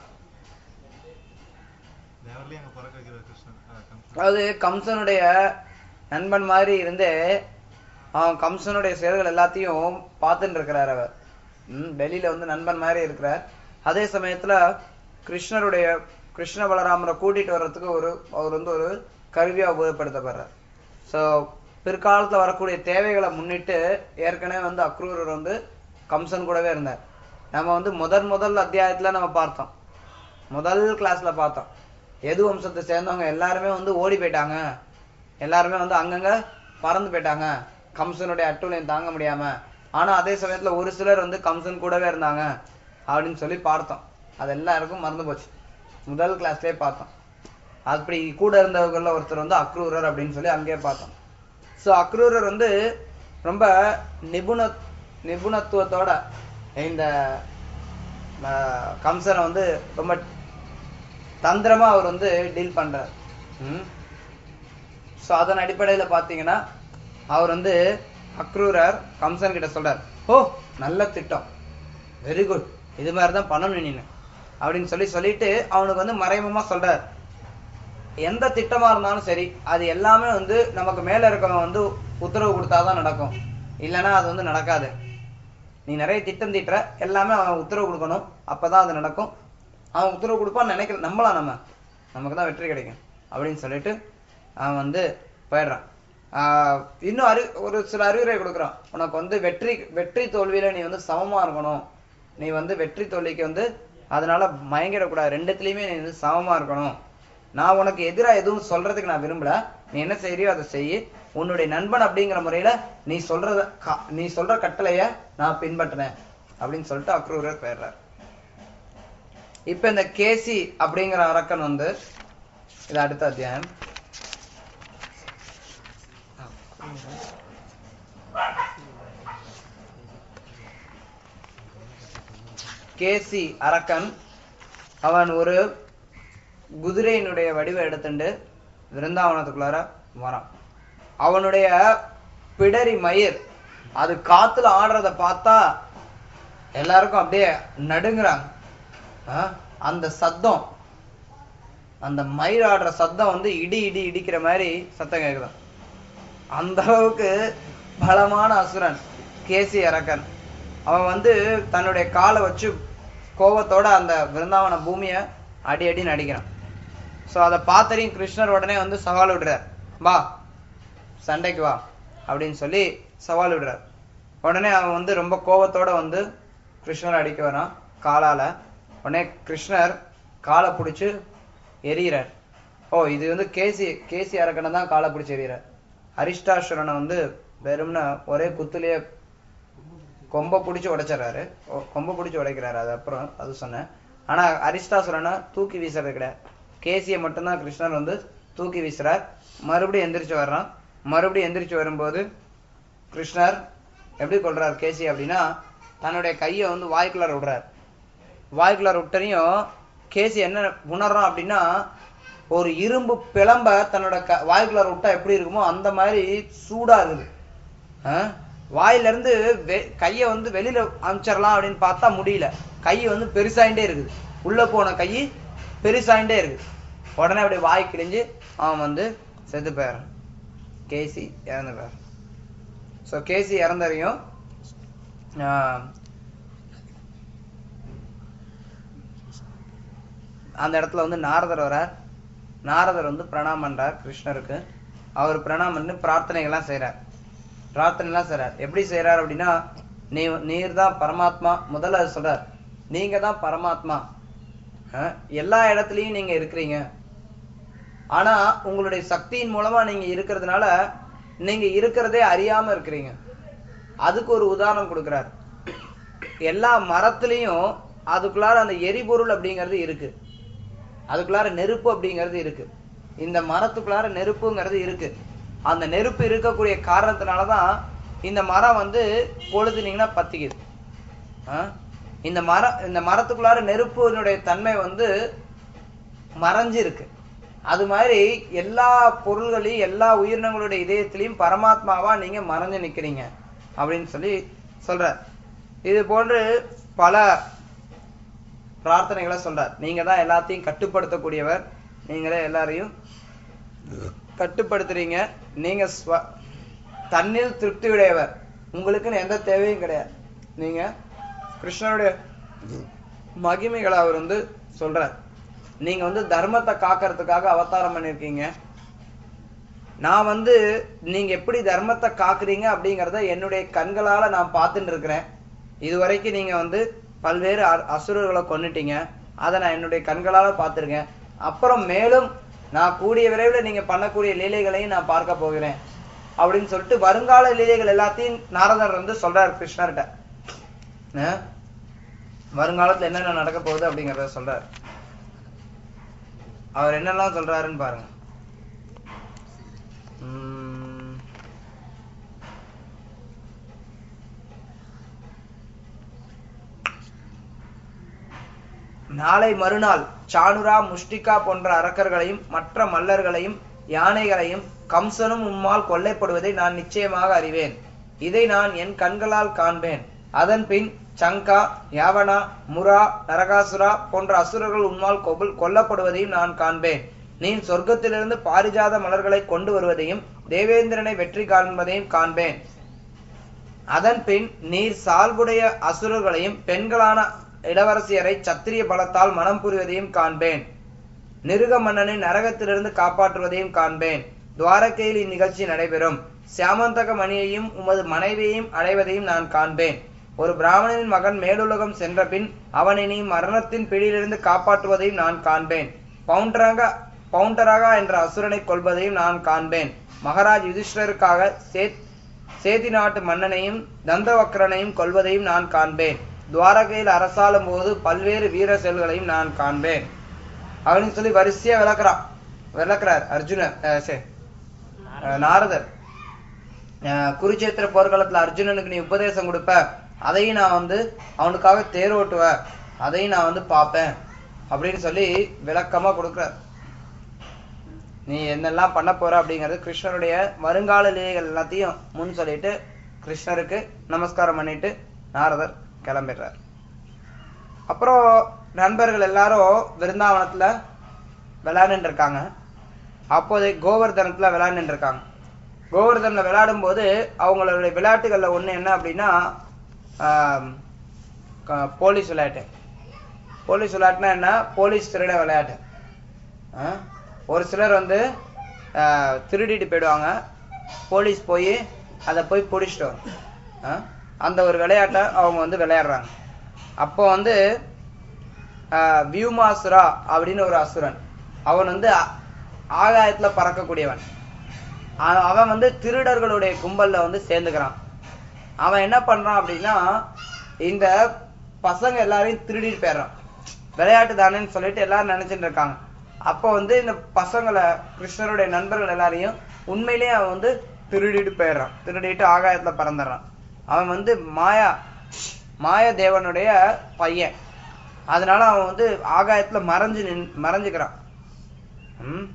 தேவர்களையும் அங்க பிறக்க வைக்கிறார் கிருஷ்ணன் அஹ் கம்சன் அதாவது கம்சனுடைய நண்பன் மாதிரி இருந்து அவன் கம்சனுடைய செயல்கள் எல்லாத்தையும் பார்த்துட்டு இருக்கிறார் அவர் ம், வெளியில வந்து நண்பன் மாதிரி இருக்கிறார் அதே சமயத்துல கிருஷ்ணருடைய கிருஷ்ண பலராமரை கூட்டிட்டு வர்றதுக்கு ஒரு அவர் வந்து ஒரு கருவியா உபயோகப்படுத்தப்படுறார் சோ பிற்காலத்துல வரக்கூடிய தேவைகளை முன்னிட்டு ஏற்கனவே வந்து அக்ரூரர் வந்து கம்சன் கூடவே இருந்தார் நம்ம வந்து முதல் முதல் அத்தியாயத்துல நம்ம பார்த்தோம் முதல் கிளாஸ்ல பார்த்தோம் எது வம்சத்தை சேர்ந்தவங்க எல்லாருமே வந்து ஓடி போயிட்டாங்க எல்லாருமே வந்து அங்கங்க பறந்து போயிட்டாங்க கம்சனுடைய அட்டூழியம் தாங்க முடியாம ஆனா அதே சமயத்துல ஒரு சிலர் வந்து கம்சன் கூடவே இருந்தாங்க அப்படின்னு சொல்லி பார்த்தோம் அது எல்லாருக்கும் மறந்து போச்சு முதல் கிளாஸ்லயே பார்த்தோம் அப்படி கூட இருந்தவர்கள்ல ஒருத்தர் வந்து அக்ரூரர் அப்படின்னு சொல்லி அங்கேயே பார்த்தோம் சோ அக்ரூரர் வந்து ரொம்ப நிபுண நிபுணத்துவத்தோட இந்த ஆஹ், கம்சனை வந்து ரொம்ப தந்திரமா அவர் வந்து டீல் பண்றார் ம் ஸோ அதன் அடிப்படையில பாத்தீங்கன்னா அவர் வந்து அக்ரூரர் கம்சன் கிட்ட சொல்றார் ஓ நல்ல திட்டம் வெரி குட் இது மாதிரி தான் பண்ணணும் நீனு அப்படின்னு சொல்லி சொல்லிட்டு அவனுக்கு வந்து மறைமுகமா சொல்றார் எந்த திட்டமா இருந்தாலும் சரி அது எல்லாமே வந்து நமக்கு மேல இருக்கவங்க வந்து உத்தரவு கொடுத்தாதான் நடக்கும் இல்லைன்னா அது வந்து நடக்காது நீ நிறைய திட்டம் தீட்டுற எல்லாமே அவன் உத்தரவு கொடுக்கணும் அப்பதான் அது நடக்கும் அவன் உத்தரவு கொடுப்பான்னு நினைக்கிற நம்பலாம் நம்ம நமக்கு தான் வெற்றி கிடைக்கும் அப்படின்னு சொல்லிட்டு அவன் வந்து போயிடுறான் ஆஹ் இன்னும் அறி ஒரு சில அறிவுரை கொடுக்குறான் உனக்கு வந்து வெற்றி வெற்றி தோல்வியில நீ வந்து சமமா இருக்கணும் நீ வந்து வெற்றி தோல்விக்கு வந்து அதனால மயங்கிடக்கூடாது ரெண்டுத்துலயுமே நீ வந்து சமமா இருக்கணும் நான் உனக்கு எதிரா எதுவும் சொல்றதுக்கு நான் விரும்பல நீ என்ன செய்யறியோ அதை செய் உன்னுடைய நண்பன் அப்படிங்கிற முறையில நீ சொல்றத க- நீ சொல்ற கட்டளைய நான் பின்பற்றினேன் அப்படின்னு சொல்லிட்டு அக்ரூரர் போயிடுறார் இப்ப இந்த கேசி அப்படிங்கிற அரக்கன் வந்து இது அடுத்த அத்தியாயம் கேசி அரக்கன் அவன் ஒரு குதிரையினுடைய வடிவை எடுத்துண்டு விருந்தாவனத்துக்குள்ளார வரான் அவனுடைய பிடரி மயிர் அது காத்துல ஆடுறத பார்த்தா எல்லாருக்கும் அப்படியே நடுங்குறாங்க ஆ? அந்த சத்தம் அந்த மயிர் ஆடுற சத்தம் வந்து இடி இடி இடிக்கிற மாதிரி சத்தம் கேக்குதாம் அந்த அளவுக்கு பலமான அசுரன் கேசி அரக்கன் அவன் வந்து தன்னுடைய காலை வச்சு கோவத்தோட அந்த விருந்தாவன பூமியை அடி அடி நடிக்கிறான் சோ அதை பார்த்தரையும் கிருஷ்ணர் உடனே வந்து சவால் விடுறார் வா சண்டைக்கு வா அப்படின்னு சொல்லி சவால் விடுறார் உடனே அவன் வந்து ரொம்ப கோவத்தோட வந்து கிருஷ்ணரை அடிக்க வரான் காலால உடனே கிருஷ்ணர் காலை பிடிச்சு எறிகிறார் ஓ இது வந்து கேசி கேசி அரக்கனை தான் காலை பிடிச்சி எறிகிறார் அரிஷ்டாசுரனை வந்து வெறும்னா ஒரே குத்துலயே கொம்ப பிடிச்சி உடைச்சிடறாரு ஓ- கொம்ப பிடிச்சி உடைக்கிறாரு அது அப்புறம் அது சொன்னேன் ஆனா அரிஷ்டாசுரனை தூக்கி வீசுறது கிடையாது கேசியை மட்டும்தான் கிருஷ்ணர் வந்து தூக்கி வீசுறார் மறுபடியும் எந்திரிச்சு வர்றான் மறுபடியும் எந்திரிச்சு வரும்போது கிருஷ்ணர் எப்படி கொள்றார் கேசி அப்படின்னா தன்னுடைய கையை வந்து வாய்க்குள்ளார விடுறார் வாய்க்குள்ளார விட்டனையும் கேசி என்ன உணர்றான் அப்படின்னா ஒரு இரும்பு பிளம்ப தன்னோட க வாய்க்குள்ளார விட்டா எப்படி இருக்குமோ அந்த மாதிரி சூடா இருக்குது ஆ? வாயில இருந்து வெ- கைய வந்து வெளியில அனுப்பிச்சிடலாம் அப்படின்னு பார்த்தா முடியல கை வந்து பெருசாயிட்டே இருக்குது உள்ள போன கை பெருசாயிட்டே இருக்குது உடனே அப்படியே வாய் கிழிஞ்சு அவன் வந்து செத்து போயிடுறான் கேசி இறந்து போயிடுறான் ஸோ கேசி இறந்தறையும் அந்த இடத்துல வந்து நாரதர் வரார் நாரதர் வந்து பிரணாம் பண்றார் கிருஷ்ணருக்கு அவர் பிரணாம் பண்ணி பிரார்த்தனைகள்லாம் செய்றார் பிரார்த்தனைலாம் செய்றார் எப்படி செய்றார் அப்படின்னா நீ நீர் தான் பரமாத்மா முதல்ல அது சொல்றார் நீங்க தான் பரமாத்மா அஹ், எல்லா இடத்துலயும் நீங்க இருக்கிறீங்க ஆனா உங்களுடைய சக்தியின் மூலமா நீங்க இருக்கிறதுனால நீங்க இருக்கிறதே அறியாம இருக்கிறீங்க அதுக்கு ஒரு உதாரணம் கொடுக்கிறார் எல்லா மரத்துலயும் அதுக்குள்ளார அந்த எரிபொருள் அப்படிங்கிறது இருக்கு அதுக்குள்ளார நெருப்பு அப்படிங்கிறது இருக்கு இந்த மரத்துக்குள்ளார நெருப்புங்கிறது இருக்கு அந்த நெருப்பு இருக்கக்கூடிய காரணத்தினாலதான் இந்த மரம் வந்து பொழுதுனீங்கன்னா பத்திக்குது ஆ? இந்த மரம் இந்த மரத்துக்குள்ளார நெருப்பினுடைய தன்மை வந்து மறைஞ்சு இருக்கு அது மாதிரி எல்லா பொருள்களையும் எல்லா உயிரினங்களுடைய இதயத்திலையும் பரமாத்மாவா நீங்க மறைஞ்சு நிக்கிறீங்க அப்படின்னு சொல்லி சொல்ற இது போன்று பல பிரார்த்தனைகளை சொல்றார் நீங்க தான் எல்லாத்தையும் கட்டுப்படுத்தக்கூடியவர் நீங்களே எல்லாரையும் கட்டுப்படுத்துறீங்க நீங்க ஸ்வ- தன்னில் திருப்தி உடையவர் உங்களுக்குன்னு எந்த தேவையும் கிடையாது நீங்க கிருஷ்ணனுடைய மகிமைகளை அவர் வந்து சொல்றார் நீங்க வந்து தர்மத்தை காக்கறதுக்காக அவதாரம் பண்ணிருக்கீங்க நான் வந்து நீங்க எப்படி தர்மத்தை காக்குறீங்க அப்படிங்கறத என்னுடைய கண்களால நான் பார்த்துட்டு இருக்கிறேன் இதுவரைக்கும் நீங்க வந்து பல்வேறு அ- அசுரர்களை கொன்னுட்டீங்க அதை நான் என்னுடைய கண்களால பார்த்திருக்கேன் அப்புறம் மேலும் நான் கூடிய விரைவில் நீங்க பண்ணக்கூடிய லீலைகளையும் நான் பார்க்க போகிறேன் அப்படின்னு சொல்லிட்டு வருங்கால லீலைகள் எல்லாத்தையும் நாரதர் வந்து சொல்றாரு கிருஷ்ணர்கிட்ட ஆ? வருங்காலத்துல என்னென்ன நடக்க போகுது அப்படிங்கறத சொல்றாரு அவர் என்னெல்லாம் சொல்றாருன்னு பாருங்க உம் நாளை மறுநாள் சாணுரா முஷ்டிகா போன்ற அரக்கர்களையும் மற்ற மல்லர்களையும் யானைகளையும் கம்சனும் உம்மால் கொல்லைப்படுவதை நான் நிச்சயமாக அறிவேன் இதை நான் என் கண்களால் காண்பேன் அதன் பின் சங்கா யாவனா முரா நரகாசுரா போன்ற அசுரர்கள் உம்மால் கொபுல் கொல்லப்படுவதையும் நான் காண்பேன் நீ சொர்க்கத்திலிருந்து பாரிஜாத மலர்களை கொண்டு வருவதையும் தேவேந்திரனை வெற்றி காண்பதையும் காண்பேன் அதன் பின் நீர் சால்புடைய அசுரர்களையும் பெண்களான இளவரசியரை சத்திரிய பலத்தால் மனம் புரிவதையும் காண்பேன் நிருக மன்னனை நரகத்திலிருந்து காப்பாற்றுவதையும் காண்பேன் துவாரகையில் இந்நிகழ்ச்சி நடைபெறும் சியாமந்தக மணியையும் உமது மனைவியையும் அடைவதையும் நான் காண்பேன் ஒரு பிராமணனின் மகன் மேலுலகம் சென்ற பின் அவனை நீ மரணத்தின் பிடியிலிருந்து காப்பாற்றுவதையும் நான் காண்பேன் பவுண்டராக பவுண்டராகா என்ற அசுரனை கொல்வதையும் நான் காண்பேன் மகாராஜ் யுதிஷ்டருக்காக சேத் சேதி நாட்டு மன்னனையும் தந்தவக்ரனையும் கொல்வதையும் நான் காண்பேன் துவாரகையில் அரசாளும் போது பல்வேறு வீர செயல்களையும் நான் காண்பேன் அப்படின்னு சொல்லி வரிசையா விளக்குறான் விளக்குறார் அர்ஜுனர் அஹ் சே, அஹ் நாரதர் அஹ் குருச்சேத்திர போர்க்களத்துல அர்ஜுனனுக்கு நீ உபதேசம் கொடுப்ப அதையும் நான் வந்து அவனுக்காக தேர் ஓட்டுவ அதையும் நான் வந்து பார்ப்பேன் அப்படின்னு சொல்லி விளக்கமா கொடுக்குறார் நீ என்னெல்லாம் பண்ண போற அப்படிங்கிறது கிருஷ்ணருடைய வருங்கால லீலைகள் எல்லாத்தையும் முன் சொல்லிட்டு கிருஷ்ணருக்கு நமஸ்காரம் பண்ணிட்டு நாரதர் கிளம்பிடுறார் அப்புறம் நண்பர்கள் எல்லாரும் விருந்தாவனத்துல விளையாண்டுட்டு இருக்காங்க அப்போதை கோவர்தனத்துல விளையாண்டுட்டு இருக்காங்க கோவர்தன்ல விளையாடும் போது அவங்களுடைய விளையாட்டுகள்ல ஒண்ணு என்ன அப்படின்னா ஆம், க- போலீஸ் விளையாட்டு போலீஸ் விளையாட்டுனா என்ன போலீஸ் திருட விளையாட்டு ஆ? ஒரு சிலர் வந்து ஆ, திருடிட்டு போயிடுவாங்க போலீஸ் போய் அதை போய் பிடிச்சிட்டு வரும் ஆ? அந்த ஒரு விளையாட்டை அவங்க வந்து விளையாடுறாங்க அப்போ வந்து ஆ, வியூமாசுரா அப்படின்னு ஒரு அசுரன் அவன் வந்து ஆ- ஆகாயத்துல பறக்கக்கூடியவன் அவன் அவன் வந்து திருடர்களுடைய கும்பல்ல வந்து சேர்ந்துக்கிறான் அவன் என்ன பண்றான் அப்படின்னா இந்த பசங்க எல்லாரையும் திருடிட்டு போயிடுறான் விளையாட்டு தானேன்னு சொல்லிட்டு எல்லாரும் நினைச்சிட்டு இருக்காங்க அப்போ வந்து இந்த பசங்களை கிருஷ்ணருடைய நண்பர்கள் எல்லாரையும் உண்மையிலேயே அவன் வந்து திருடிட்டு போயிடுறான் திருடிட்டு ஆகாயத்துல பறந்துடுறான் அவன் வந்து மாயா மாய தேவனுடைய பையன் அதனால அவன் வந்து ஆகாயத்துல மறைஞ்சு நின் மறைஞ்சுக்கிறான் ம்.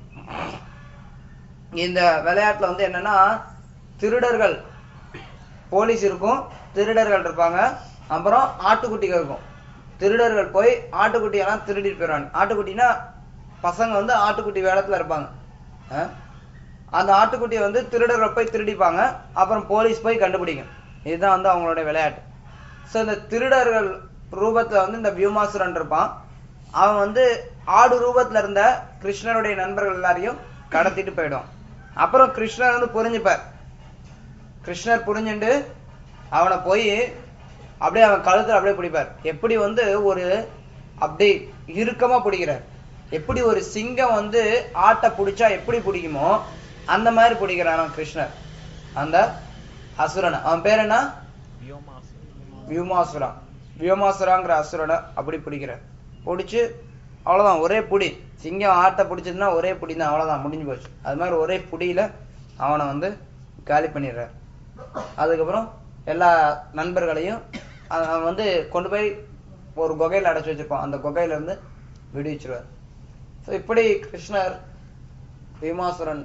இந்த விளையாட்டுல வந்து என்னன்னா திருடர்கள் போலீஸ் இருக்கும் திருடர்கள் இருப்பாங்க அப்புறம் ஆட்டுக்குட்டிகள் இருக்கும் திருடர்கள் போய் ஆட்டுக்குட்டியெல்லாம் திருடிட்டு போயிடுவாங்க ஆட்டுக்குட்டினா பசங்க வந்து ஆட்டுக்குட்டி வேடத்துல இருப்பாங்க ஆ? அந்த ஆட்டுக்குட்டியை வந்து திருடர்கள் போய் திருடிப்பாங்க அப்புறம் போலீஸ் போய் கண்டுபிடிக்கும் இதுதான் வந்து அவங்களோட விளையாட்டு ஸோ இந்த திருடர்கள் ரூபத்துல வந்து இந்த வியூமாசுரன் இருப்பான் அவன் வந்து ஆடு ரூபத்துல இருந்த கிருஷ்ணருடைய நண்பர்கள் எல்லாரையும் கடத்திட்டு போயிடுவான் அப்புறம் கிருஷ்ணர் வந்து புரிஞ்சுப்பார் கிருஷ்ணர் புரிஞ்சுண்டு அவனை போய் அப்படியே அவன் கழுத்துல அப்படியே பிடிப்பார் எப்படி வந்து ஒரு அப்படி இறுக்கமா பிடிக்கிறார் எப்படி ஒரு சிங்கம் வந்து ஆட்டை பிடிச்சா எப்படி பிடிக்குமோ அந்த மாதிரி பிடிக்கிறாராம் கிருஷ்ணர் அந்த அசுரனை அவன் பேர் என்ன வியூமாசுரா வியோமாசுராங்கிற அசுரனை அப்படி பிடிக்கிறார் பிடிச்சு அவ்வளவுதான் ஒரே புடி சிங்கம் ஆட்டை பிடிச்சதுன்னா ஒரே புடி தான் அவ்வளவுதான் முடிஞ்சு போச்சு அது மாதிரி ஒரே புடியில அவனை வந்து காலி பண்ணிடுறார் அதுக்கப்புறம் எல்லா நண்பர்களையும் அவன் அவன் வந்து கொண்டு போய் ஒரு குகையில அடைச்சு வச்சிருப்பான் அந்த குகையில இருந்து விடுவிச்சிருவார் ஸோ இப்படி கிருஷ்ணர் பீமாசுரன்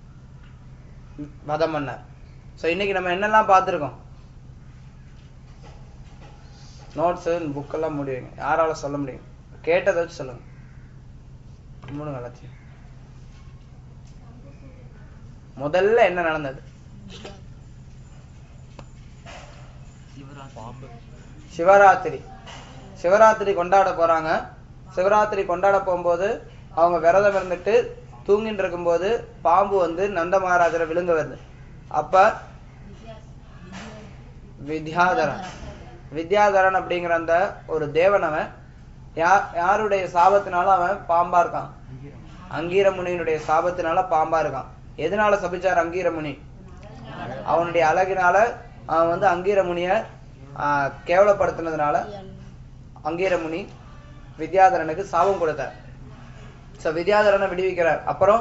வதம் பண்ணார் ஸோ இன்னைக்கு நம்ம என்னெல்லாம் பார்த்துருக்கோம் நோட்ஸு புக்கெல்லாம் முடியுங்க யாரால சொல்ல முடியும் கேட்டதை வச்சு சொல்லுங்க மூணு எல்லாத்தையும் முதல்ல என்ன நடந்தது சிவராத்திரி சிவராத்திரி கொண்டாட போறாங்க சிவராத்திரி கொண்டாட போகும்போது அவங்க விரதம் இருந்துட்டு தூங்கிட்டு இருக்கும்போது பாம்பு வந்து நந்த மகாராஜரை விழுங்க வருது அப்ப வித்யாதரன் வித்யாதரன் அப்படிங்கிற அந்த ஒரு தேவன் அவன் யார் யாருடைய சாபத்தினால அவன் பாம்பா இருக்கான் அங்கீரமுனியினுடைய சாபத்தினால பாம்பா இருக்கான் எதனால சபிச்சார் அங்கீரமுனி அவனுடைய அழகினால அவன் வந்து அங்கீரமுனிய ஆஹ், கேவலப்படுத்தினதுனால அங்கீரமுனி வித்யாதரனுக்கு சாபம் கொடுத்தார் சோ வித்யாதரனை விடுவிக்கிறார் அப்புறம்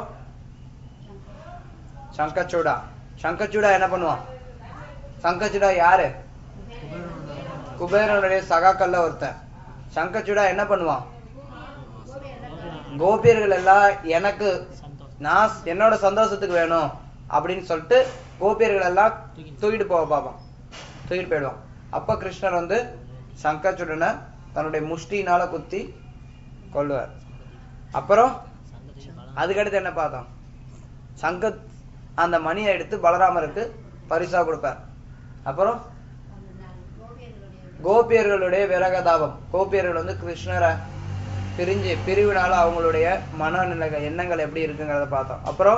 சங்கச்சூடா சங்கச்சூடா என்ன பண்ணுவான் சங்கச்சூடா யாரு குபேரனுடைய சகாக்கல்ல ஒருத்தன் சங்கச்சூடா என்ன பண்ணுவான் கோபியர்கள் எல்லாம் எனக்கு நான் என்னோட சந்தோஷத்துக்கு வேணும் அப்படின்னு சொல்லிட்டு கோபியர்கள் எல்லாம் தூக்கிட்டு போக பார்ப்பான் தூக்கிட்டு போயிடுவான் அப்ப கிருஷ்ணர் வந்து சங்கச்சுடனை தன்னுடைய முஷ்டினால குத்தி கொல்லுவார் அப்புறம் அதுக்கடுத்து என்ன பார்த்தோம் சங்க அந்த மணியை எடுத்து பலராமருக்கு பரிசா கொடுப்பார் அப்புறம் கோபியர்களுடைய விரகதாபம் கோபியர்கள் வந்து கிருஷ்ணரை பிரிஞ்சு பிரிவினால அவங்களுடைய மனநிலை எண்ணங்கள் எப்படி இருக்குங்கிறத பார்த்தோம் அப்புறம்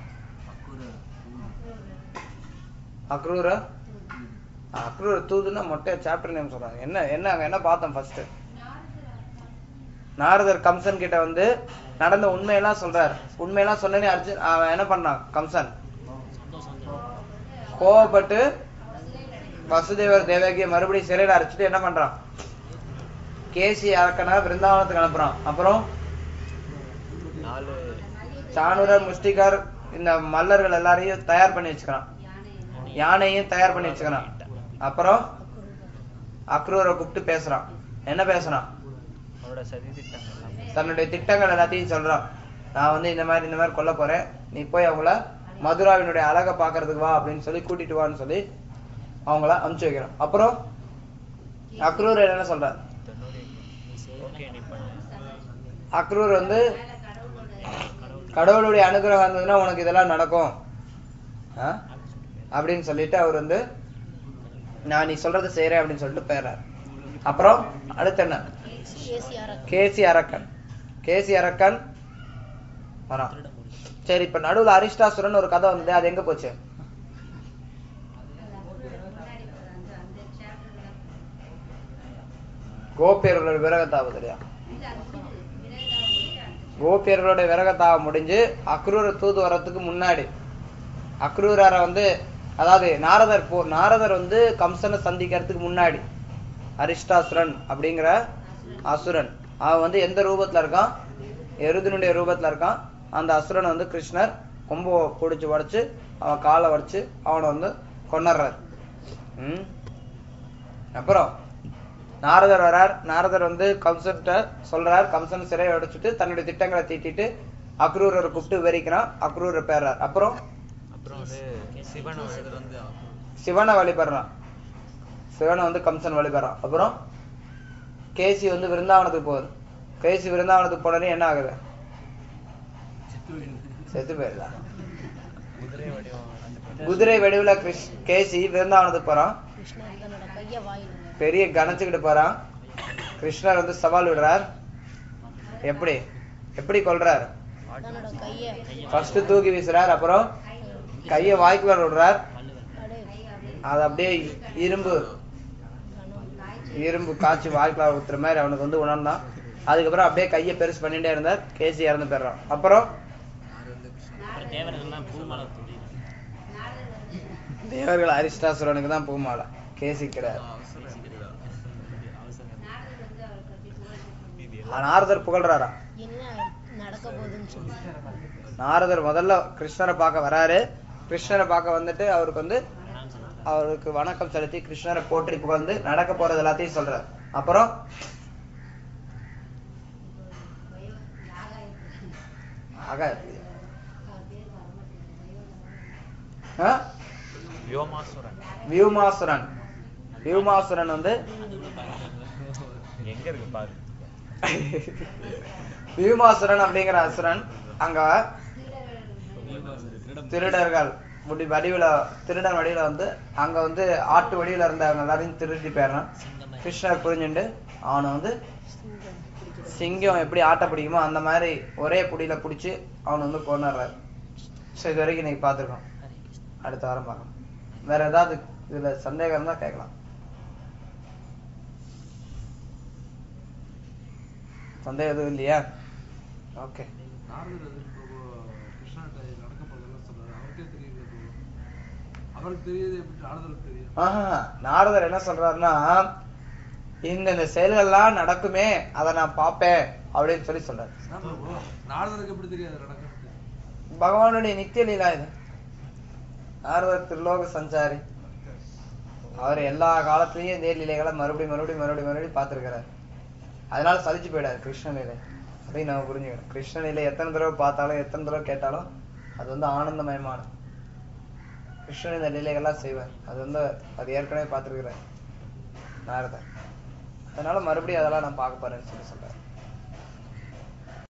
அக்ரூர அக்ரூர தூதுன்னா மொட்டை சாப்டர் நேம் சொல்றாங்க என்ன என்ன அங்க என்ன பார்த்தோம் ஃபர்ஸ்ட் நாரதர் கம்சன் கிட்ட வந்து நடந்த உண்மையெல்லாம் சொல்றாரு உண்மையெல்லாம் சொன்னே அர்ஜுன் அவன் என்ன பண்ணான் கம்சன் கோவப்பட்டு வசுதேவர் தேவகியை மறுபடியும் சிறையில அரைச்சிட்டு என்ன பண்றான் கேசி அரக்கனை பிருந்தாவனத்துக்கு அனுப்புறான் அப்புறம் நாலு சாணூரர் முஷ்டிகர் இந்த மல்லர்கள் எல்லாரையும் தயார் பண்ணி வச்சுக்கிறான் யானையும் தயார் பண்ணி வச்சுக்கிறான் அப்புறம் அக்ரூரை கூப்பிட்டு பேசுறான் என்ன பேசுறான் அவரோட சதி திட்டங்கள் எல்லாமே தன்னுடைய திட்டங்கள் எல்லாத்தையும் சொல்றான் நான் வந்து இந்த மாதிரி இந்த மாதிரி கொல்ல போறேன் நீ போய் அவங்கள மதுராவினுடைய அழகை பாக்குறதுக்கு வா அப்படின்னு சொல்லி கூட்டிட்டு வான்னு சொல்லி அவங்கள அனுப்பிச்சு வைக்கிறான் அப்புறம் அக்ரூர் என்ன சொல்றார் தன்னுடைய ஓகே நீ பண்ணு அக்ரூர் வந்து கடவுளுடைய அனுகிரகம் இருந்ததுன்னா உனக்கு இதெல்லாம் நடக்கும் ஆ? அப்படின்னு சொல்லிட்டு அவர் வந்து நான் நீ சொல்றதை செய்யறேன் அப்படின்னு சொல்லிட்டு போயிடுறாரு அப்புறம் அடுத்து என்ன கேசி அரக்கன் கேசி அரக்கன் வரான் சரி இப்ப நடுவுல அரிஷ்டாசுரன் ஒரு கதை வந்தது அது எங்க போச்சு கோபியர்களோட விரகத்தாவு இல்லையா கோபியர்களோட விரகத்தாவை முடிஞ்சு அக்ரூர தூது வர்றதுக்கு முன்னாடி அக்ரூரரை வந்து அதாவது நாரதர் போ நாரதர் வந்து கம்சனை சந்திக்கிறதுக்கு முன்னாடி அரிஷ்டாசுரன் அப்படிங்கிற அசுரன் அவன் வந்து எந்த ரூபத்துல இருக்கான் எருதனுடைய ரூபத்துல இருக்கான் அந்த அசுரனை வந்து கிருஷ்ணர் கொம்பு பிடிச்சு உடைச்சு அவன் காலை வடிச்சு அவனை வந்து கொண்டுறாரு ம் அப்புறம் நாரதர் வரார் நாரதர் வந்து கம்சன்ட்ட சொல்றார் கம்சன் சிறையை உடைச்சிட்டு தன்னுடைய திட்டங்களை தீட்டிட்டு அக்ரூரரை கூப்பிட்டு விவரிக்கிறான் அக்ரூரர் பேர்றார் அப்புறம் அப்புறம் வந்து சிவனை இதுல வந்து சிவனை வழிபடுறான் சிவனை வந்து கம்சன் வழிபடுறான் அப்புறம் கேசி வந்து விருந்தாவனத்துக்கு போகுது கேசி விருந்தாவனத்துக்கு போனோடனே என்ன ஆகுது செத்து போயிருதா குதிரை வடிவம் வந்து குதிரை வடிவுல கிருஷ் கேசி விருந்தாவனத்துக்கு போறான் கிருஷ்ணர் தன்னோட கையை வாயில் பெரிய கணச்சுக்கிட்டு போறான் கிருஷ்ணர் வந்து சவால் விடுறார் எப்படி எப்படி கொல்றார் தன்னோட கையை ஃபர்ஸ்ட் தூக்கி வீசுறார் அப்புறம் கையை வாய்க்குள்ள விடுறார் அப்படியே அது அப்படியே இரும்பு இரும்பு காய்ச்சி வாய்க்குள்ள ஊத்துற மாதிரி அவனுக்கு வந்து உணர்ந்தான் அதுக்கப்புறம் அப்படியே கையை பெருசு பண்ணிட்டே இருந்தார் கேசி இறந்து போயிடுறான் அப்புறம் அப்புறம் தேவர்கள்லாம் பூமாலை தூண்டினாங்க தேவர்கள் அரிஷ்டாசுரனுக்கு தான் பூமாலை கேசி கிடையாது நாரதர் புகழ்றாரா என்ன நடக்க போகுதுன்னு சொல்லி நாரதர் முதல்ல கிருஷ்ணரை பார்க்க வராரு கிருஷ்ணரை பார்க்க வந்துட்டு அவருக்கு வந்து அவருக்கு வணக்கம் செலுத்தி கிருஷ்ணரை போற்றி புகழ்ந்து நடக்க போறது எல்லாத்தையும் சொல்றாரு அப்புறம் ஆக ஆ? வியோமாசுரன் வியூமாசுரன் வியூமாசுரன் வந்து எங்க இருக்கு பாரு வியூமாசுரன் அப்படிங்கிற அசுரன் அங்க திருடர்கள் முடி வடிவுல திருடன் வடிவுல வந்து அங்க வந்து ஆட்டு வடிவுல இருந்தவங்க எல்லாரையும் திருடி போயிடறான் கிருஷ்ணர் புரிஞ்சுண்டு அவனை வந்து சிங்கம் எப்படி ஆட்ட பிடிக்குமோ அந்த மாதிரி ஒரே புடியில புடிச்சு அவனை வந்து கொண்டுறாரு ஸோ இது வரைக்கும் இன்னைக்கு பார்த்துருக்கோம் அடுத்த வாரம் பார்க்கலாம் வேற ஏதாவது இதுல சந்தேகம் இருந்தா கேட்கலாம் சந்தேகம் எதுவும் இல்லையா ஓகே நாரதர் அது இப்போ கிருஷ்ணாட்ட நடக்க போறதெல்லாம் சொல்றாரு அவருக்கே தெரியுது இப்போ அவருக்கு தெரியுது எப்படி நாரதருக்கு தெரியும் ஆஹா நாரதர் என்ன சொல்றாருன்னா இந்த இந்த செயல்கள்லாம் நடக்குமே அதை நான் பார்ப்பேன் அப்படின்னு சொல்லி சொல்றாரு என்ன பிரபு நாரதருக்கு எப்படி தெரியாது நடக்கிறது பகவானுடைய நித்திய லீலா இது நாரதர் திருலோக சஞ்சாரி அவர் எல்லா காலத்திலயும் இதே லீலைகளை மறுபடியும் மறுபடியும் மறுபடியும் மறுபடியும் பார்த்திருக்கிறார் அதனால சலிச்சு போயிடாது கிருஷ்ண லீலை அப்படின்னு நம்ம புரிஞ்சுக்கணும் கிருஷ்ண லீலை எத்தனை தடவை பார்த்தாலும் எத்தனை தடவை கேட்டாலும் அது வந்து ஆனந்தமயமான கிருஷ்ணன் இந்த லீலைகள்லாம் செய்வார் அது வந்து அது ஏற்கனவே பார்த்திருக்கிறார் நாரதர் அதனால மறுபடியும் அதெல்லாம் நான் பார்க்க போறேன்னு சொல்லி சொல்றாரு